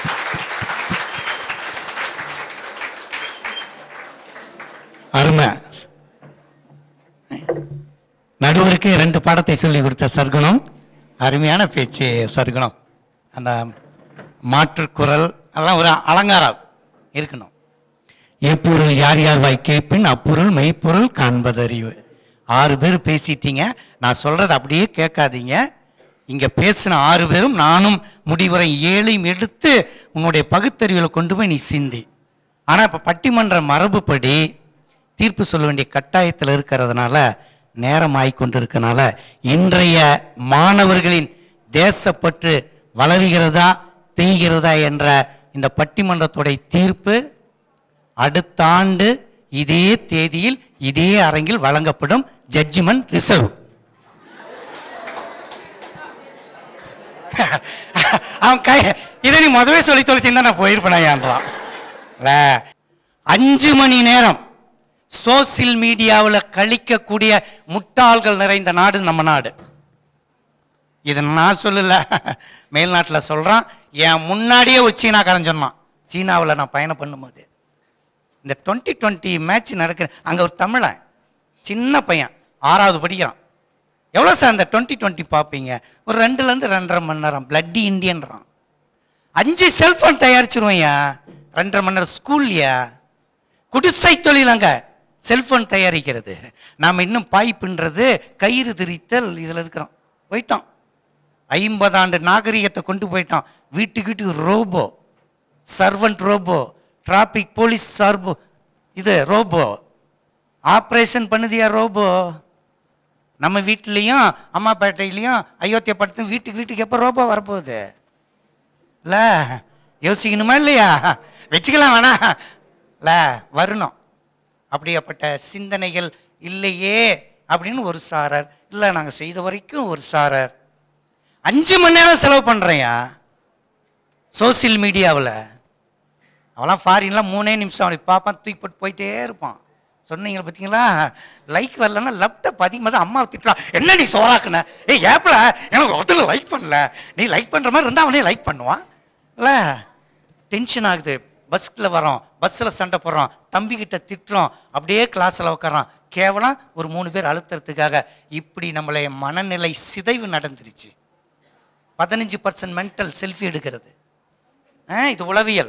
அருமை நடுவருக்கு ரெண்டு பாடத்தை சொல்லி கொடுத்த சர்க்குணம் அருமையான பேச்சு சர்க்குணம் அந்த மாற்றுக்குரல் அதெல்லாம் ஒரு அலங்காரம் இருக்கணும் எப்பொருள் யார் யார் வாய் கேட்பின் அப்பொருள் மெய்ப்பொருள் காண்பதறிவு ஆறு பேர் பேசிட்டீங்க நான் சொல்றது அப்படியே கேட்காதீங்க இங்க பேசின ஆறு பேரும் நானும் முடிவுரை ஏழையும் எடுத்து உன்னுடைய பகுத்தறிவில் கொண்டு போய் நீ சிந்தி ஆனா இப்ப பட்டிமன்ற மரபுப்படி தீர்ப்பு சொல்ல வேண்டிய கட்டாயத்தில் இருக்கிறதுனால நேரம் ஆயிக்கொண்டு இருக்கனால இன்றைய மாணவர்களின் தேசப்பற்று வளருகிறதா தேய்கிறதா என்ற இந்த பட்டிமன்றத்துடைய தீர்ப்பு அடுத்த ஆண்டு இதே தேதியில் இதே அரங்கில் வழங்கப்படும் ஜட்ஜ்மெண்ட் ரிசர்வ் அவன் கை இதை நீ முதவே சொல்லி தொலைச்சிருந்தா நான் போயிருப்பேனான்றான் இல்ல அஞ்சு மணி நேரம் சோசியல் மீடியாவில் கழிக்கக்கூடிய முட்டாள்கள் நிறைந்த நாடு நம்ம நாடு இது நான் சொல்லல மேல்நாட்டில் சொல்றான் என் முன்னாடியே ஒரு சீனாக்காரன் சொன்னான் சீனாவில் நான் பயணம் பண்ணும்போது இந்த டுவெண்ட்டி டுவெண்ட்டி மேட்ச் நடக்கிற அங்கே ஒரு தமிழன் சின்ன பையன் ஆறாவது படிக்கிறான் எவ்வளோ சார் அந்த டுவெண்ட்டி டுவெண்ட்டி பார்ப்பீங்க ஒரு ரெண்டுலேருந்து ரெண்டரை மணி நேரம் பிளட்டி இந்தியன்றான் அஞ்சு செல்ஃபோன் தயாரிச்சிருவோம்யா ரெண்டரை மணி நேரம் ஸ்கூல்லையா குடிசை தொழில் அங்க செல்போன் தயாரிக்கிறது நாம் இன்னும் பாய் பின்றது கயிறு திரித்தல் இதில் இருக்கிறோம் போயிட்டோம் ஐம்பது ஆண்டு நாகரிகத்தை கொண்டு போயிட்டோம் வீட்டுக்கு வீட்டுக்கு robot servant robot traffic police சார்போ இது ரோபோ ஆப்ரேஷன் பண்ணுதியா ரோபோ நம்ம வீட்லேயும் அம்மாப்பேட்டையிலையும் அயோத்தியப்படத்தும் வீட்டுக்கு வீட்டுக்கு எப்போ ரோபோ வரப்போகுது இல்ல யோசிக்கணுமா இல்லையா வச்சுக்கலாம் வேணா இல்ல வரணும் அப்படியாப்பட்ட சிந்தனைகள் இல்லையே அப்படின்னு ஒரு சாரர் இல்லை நாங்கள் செய்த வரைக்கும் ஒரு சாரர் அஞ்சு மணி நேரம் செலவு பண்ணுறேயா சோசியல் மீடியாவில் அவெல்லாம் ஃபாரின்லாம் மூணே நிமிஷம் அப்படி பார்ப்பான் தூக்கி போட்டு போயிட்டே இருப்பான் சொன்னீங்க பார்த்தீங்களா லைக் வரலன்னா லேப்டாப் அதிகமாக தான் அம்மா திட்டலாம் என்ன நீ சோறாக்குன ஏய் ஏப்பில் எனக்கு ஒருத்தர் லைக் பண்ணல நீ லைக் பண்ணுற மாதிரி இருந்தால் அவனே லைக் பண்ணுவான் இல்லை டென்ஷன் ஆகுது பஸ்ஸில் வரோம் பஸ்ஸில் சண்டை போடுறோம் தம்பிக்கிட்ட திட்டுறோம் அப்படியே கிளாஸில் உட்காரோம் கேவலம் ஒரு மூணு பேர் அழுத்துறதுக்காக இப்படி நம்மளை மனநிலை சிதைவு நடந்துருச்சு பதினஞ்சு பர்சன்ட் மென்டல் செல்ஃபி எடுக்கிறது ஆ, இது உளவியல்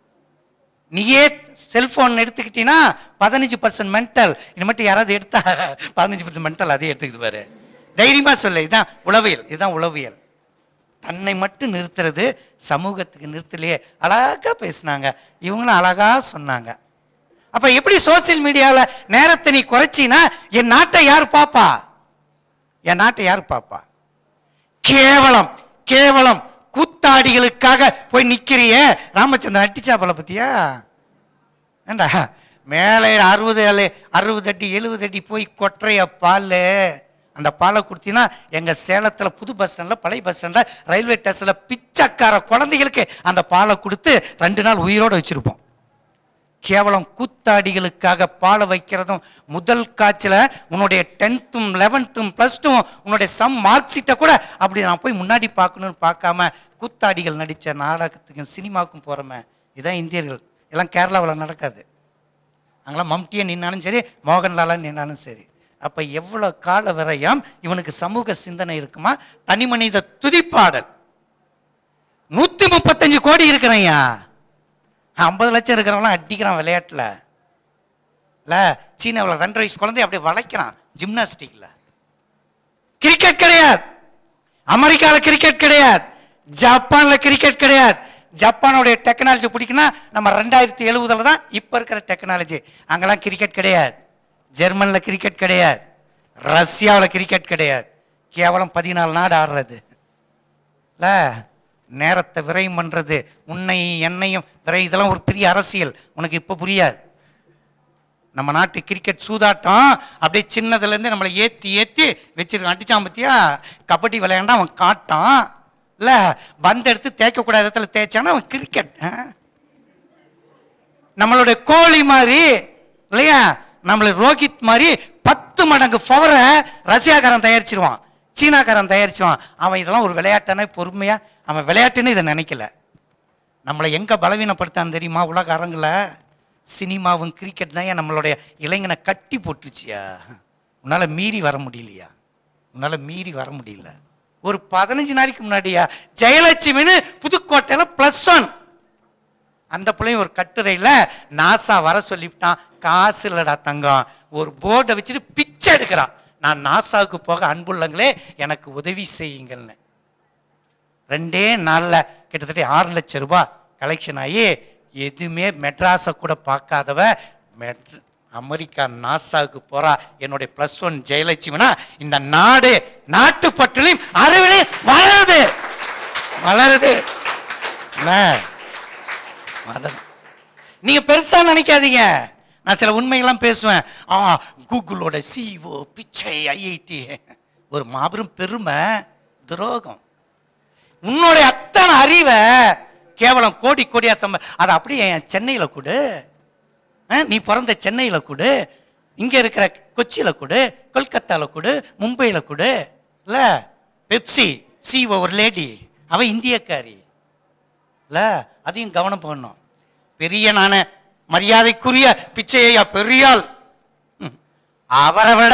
நீயே செல்போன் எடுத்துக்கிட்டீங்கன்னா பதினஞ்சு பர்சன்ட் மென்டல் இனிமேட்டு யாராவது எடுத்தா பதினஞ்சு பர்சன்ட் மென்டல் அதே எடுத்துக்கிட்டு பாரு தைரியமா சொல்லு இதுதான் உளவியல் இதுதான் உளவியல் தன்னை மட்டும் நிறுத்துறது சமூகத்துக்கு நிறுத்தலையே அழகா பேசுனாங்க இவங்களும் அழகா சொன்னாங்க அப்ப எப்படி சோசியல் மீடியாவில் நேரத்தை நீ குறைச்சினா என் நாட்டை யார் பாப்பா என் நாட்டை யார் பாப்பா கேவலம் கேவலம் கூத்தாடிகளுக்காக போய் நிக்கிறியே ராமச்சந்திரன் அட்டிச்சாப்பல பத்தியா ஏண்டா மேலே அறுபது அலை அறுபது அடி எழுபது அடி போய் கொற்றைய பால் அந்த பாலை கொடுத்தீங்கன்னா எங்கள் சேலத்தில் புது பஸ் ஸ்டாண்டில் பழைய பஸ் ஸ்டாண்டில் ரயில்வே ஸ்டேஷனில் பிச்சைக்கார குழந்தைகளுக்கு அந்த பாலை கொடுத்து ரெண்டு நாள் உயிரோடு வச்சுருப்போம் கேவலம் கூத்தாடிகளுக்காக பால வைக்கிறதும் முதல் காய்ச்சல உன்னுடைய டென்த்தும் லெவன்த்தும் ப்ளஸ் டூ உன்னுடைய சம் மார்க் ஷீட்டை கூட அப்படி நான் போய் முன்னாடி பார்க்கணும்னு பார்க்காம கூத்தாடிகள் நடித்த நாடகத்துக்கும் சினிமாவுக்கும் போகிறோமே இதான் இந்தியர்கள் எல்லாம் கேரளாவில் நடக்காது அங்கெல்லாம் மம்டியை நின்னாலும் சரி மோகன்லாலா நின்னாலும் சரி அப்போ எவ்வளோ கால விரயம் இவனுக்கு சமூக சிந்தனை இருக்குமா தனி மனித துதிப்பாடல் நூத்தி முப்பத்தஞ்சு கோடி இருக்கிறையா ஐம்பது லட்சம் இருக்கிறவங்களாம் அடிக்கிறான் விளையாட்டுல இல்ல சீனாவில் ரெண்டரை வயசு குழந்தை அப்படியே வளைக்கிறான் ஜிம்னாஸ்டிக்ல கிரிக்கெட் கிடையாது அமெரிக்காவில் கிரிக்கெட் கிடையாது ஜப்பான்ல கிரிக்கெட் கிடையாது ஜப்பானுடைய டெக்னாலஜி பிடிக்குன்னா நம்ம ரெண்டாயிரத்தி எழுபதுல தான் இப்போ இருக்கிற டெக்னாலஜி அங்கெல்லாம் கிரிக்கெட் கிடையாது ஜெர்மனில் கிரிக்கெட் கிடையாது ரஷ்யாவில் கிரிக்கெட் கிடையாது கேவலம் பதினாலு நாடு ஆடுறது இல்ல நேரத்தை விரயம் பண்றது உன்னையும் என்னையும் விரை இதெல்லாம் ஒரு பெரிய அரசியல் உனக்கு இப்போ புரியாது நம்ம நாட்டு கிரிக்கெட் சூதாட்டம் அப்படியே சின்னதுலேருந்து நம்மளை ஏற்றி ஏற்றி வச்சிருக்கான் அடிச்சான் பத்தியா கபடி விளையாண்டா அவன் காட்டான் இல்லை பந்து எடுத்து தேய்க்கக்கூடாத இடத்துல தேய்ச்சானா அவன் கிரிக்கெட் ஆ? நம்மளுடைய கோழி மாதிரி இல்லையா நம்மள ரோஹித் மாதிரி பத்து மடங்கு பவரை ரஷ்யாக்காரன் தயாரிச்சிருவான் சீனாக்காரன் தயாரிச்சிருவான் அவன் இதெல்லாம் ஒரு விளையாட்டானே பொறுமையா அவன் விளையாட்டுன்னு இதை நினைக்கல நம்மளை எங்க பலவீனப்படுத்தான் தெரியுமா உலக அரங்கில் சினிமாவும் கிரிக்கெட் தான் ஏன் நம்மளுடைய இளைஞனை கட்டி போட்டுச்சியா உன்னால மீறி வர முடியலையா உன்னால மீறி வர முடியல ஒரு பதினஞ்சு நாளைக்கு முன்னாடியா ஜெயலட்சுமின்னு புதுக்கோட்டையில பிளஸ் ஒன் அந்த பிள்ளையும் ஒரு கட்டுரையில் நாசா வர சொல்லிவிட்டான் காசு இல்லடா தங்கம் ஒரு போர்டை வச்சுட்டு பிச்சை எடுக்கிறான் நான் நாசாவுக்கு போக அன்புள்ளங்களே எனக்கு உதவி செய்யுங்கள்னு ரெண்டே நாளில் கிட்டத்தட்ட ஆறு லட்சம் ரூபாய் கலெக்ஷன் ஆகி எதுவுமே மெட்ராஸை கூட பார்க்காதவ மெட் அமெரிக்கா நாசாவுக்கு போறா என்னுடைய ப்ளஸ் ஒன் ஜெயலட்சுமினா இந்த நாடு நாட்டுப்பற்றிலையும் அறிவிலையும் வளருது வளருது என்ன வளரும் நீங்க பெருசா நினைக்காதீங்க நான் சில உண்மையெல்லாம் பேசுவேன் ஆ கூகுளோட சிஓ பிச்சை ஐஐடி ஒரு மாபெரும் பெருமை துரோகம் உன்னுடைய அத்தனை அறிவை கேவலம் கோடி கோடியா சம்ப அதை அப்படியே என் சென்னையில கொடு ஆ, நீ பிறந்த சென்னையில கொடு இங்க இருக்கிற கொச்சியில கொடு கொல்கத்தால கொடு மும்பையில கொடு இல்ல பெப்சி சிஓ ஒரு லேடி அவ இந்தியக்காரி இல்ல அதையும் கவனம் பண்ணணும் பெரிய நான மரியாதைக்குரிய பிச்சையா பெரியாள் ம். அவரை விட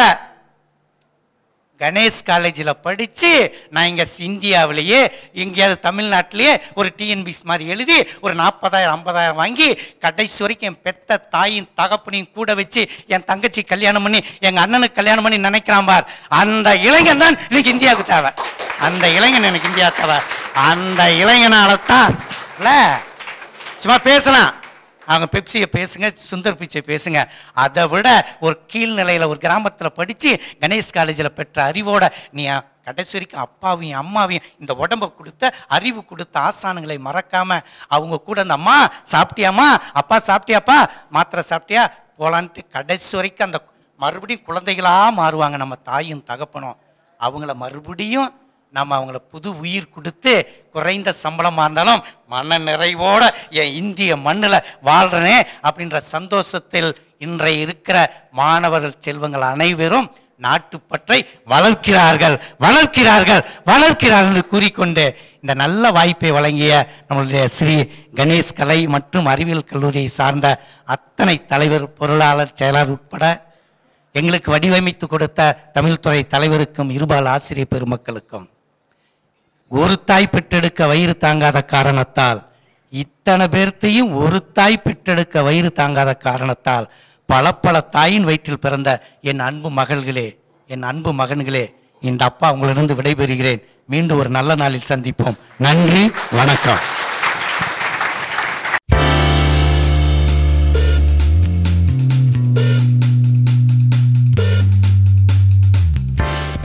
கணேஷ் காலேஜில் படித்து நான் இங்கே இந்தியாவிலேயே எங்கேயாவது தமிழ்நாட்டிலேயே ஒரு டிஎன்பிஸ் மாதிரி எழுதி ஒரு நாற்பதாயிரம் ஐம்பதாயிரம் வாங்கி கடைசி வரைக்கும் என் பெத்த தாயின் தகப்பனையும் கூட வச்சு என் தங்கச்சி கல்யாணம் பண்ணி எங்கள் அண்ணனுக்கு கல்யாணம் பண்ணி நினைக்கிறான் பார் அந்த இளைஞன் தான் இன்னைக்கு இந்தியாவுக்கு தேவை அந்த இளைஞன் எனக்கு இந்தியா தேவை அந்த இளைஞனால தான் இல்லை சும்மா பேசலாம் அவங்க பெப்சியை பேசுங்க சுந்தர் பிச்சை பேசுங்க அதை விட ஒரு கீழ்நிலையில் ஒரு கிராமத்தில் படித்து கணேஷ் காலேஜில் பெற்ற அறிவோட நீ கடைசி வரைக்கும் அப்பாவையும் அம்மாவையும் இந்த உடம்ப கொடுத்த அறிவு கொடுத்த ஆசானுங்களை மறக்காம அவங்க கூட அந்த அம்மா சாப்பிட்டியாம்மா அப்பா சாப்பிட்டியாப்பா மாத்திரை சாப்பிட்டியா போலான்ட்டு கடைசி வரைக்கும் அந்த மறுபடியும் குழந்தைகளாக மாறுவாங்க நம்ம தாயும் தகப்பனும் அவங்கள மறுபடியும் நம்ம அவங்கள புது உயிர் கொடுத்து குறைந்த சம்பளமாக இருந்தாலும் மன நிறைவோட என் இந்திய மண்ணில் வாழ்றனே அப்படின்ற சந்தோஷத்தில் இன்றைய இருக்கிற மாணவர்கள் செல்வங்கள் அனைவரும் நாட்டுப்பற்றை வளர்க்கிறார்கள் வளர்க்கிறார்கள் வளர்க்கிறார்கள் என்று கூறிக்கொண்டு இந்த நல்ல வாய்ப்பை வழங்கிய நம்மளுடைய ஸ்ரீ கணேஷ் கலை மற்றும் அறிவியல் கல்லூரியை சார்ந்த அத்தனை தலைவர் பொருளாளர் செயலாளர் உட்பட எங்களுக்கு வடிவமைத்து கொடுத்த தமிழ்துறை தலைவருக்கும் இருபால் ஆசிரியர் பெருமக்களுக்கும் ஒரு தாய் பெற்றெடுக்க வயிறு தாங்காத காரணத்தால் இத்தனை பேர்த்தையும் ஒரு தாய் பெற்றெடுக்க வயிறு தாங்காத காரணத்தால் பல பல தாயின் வயிற்றில் பிறந்த என் அன்பு மகள்களே என் அன்பு மகன்களே இந்த அப்பா உங்களிடம் விடைபெறுகிறேன் மீண்டும் ஒரு நல்ல நாளில் சந்திப்போம் நன்றி வணக்கம்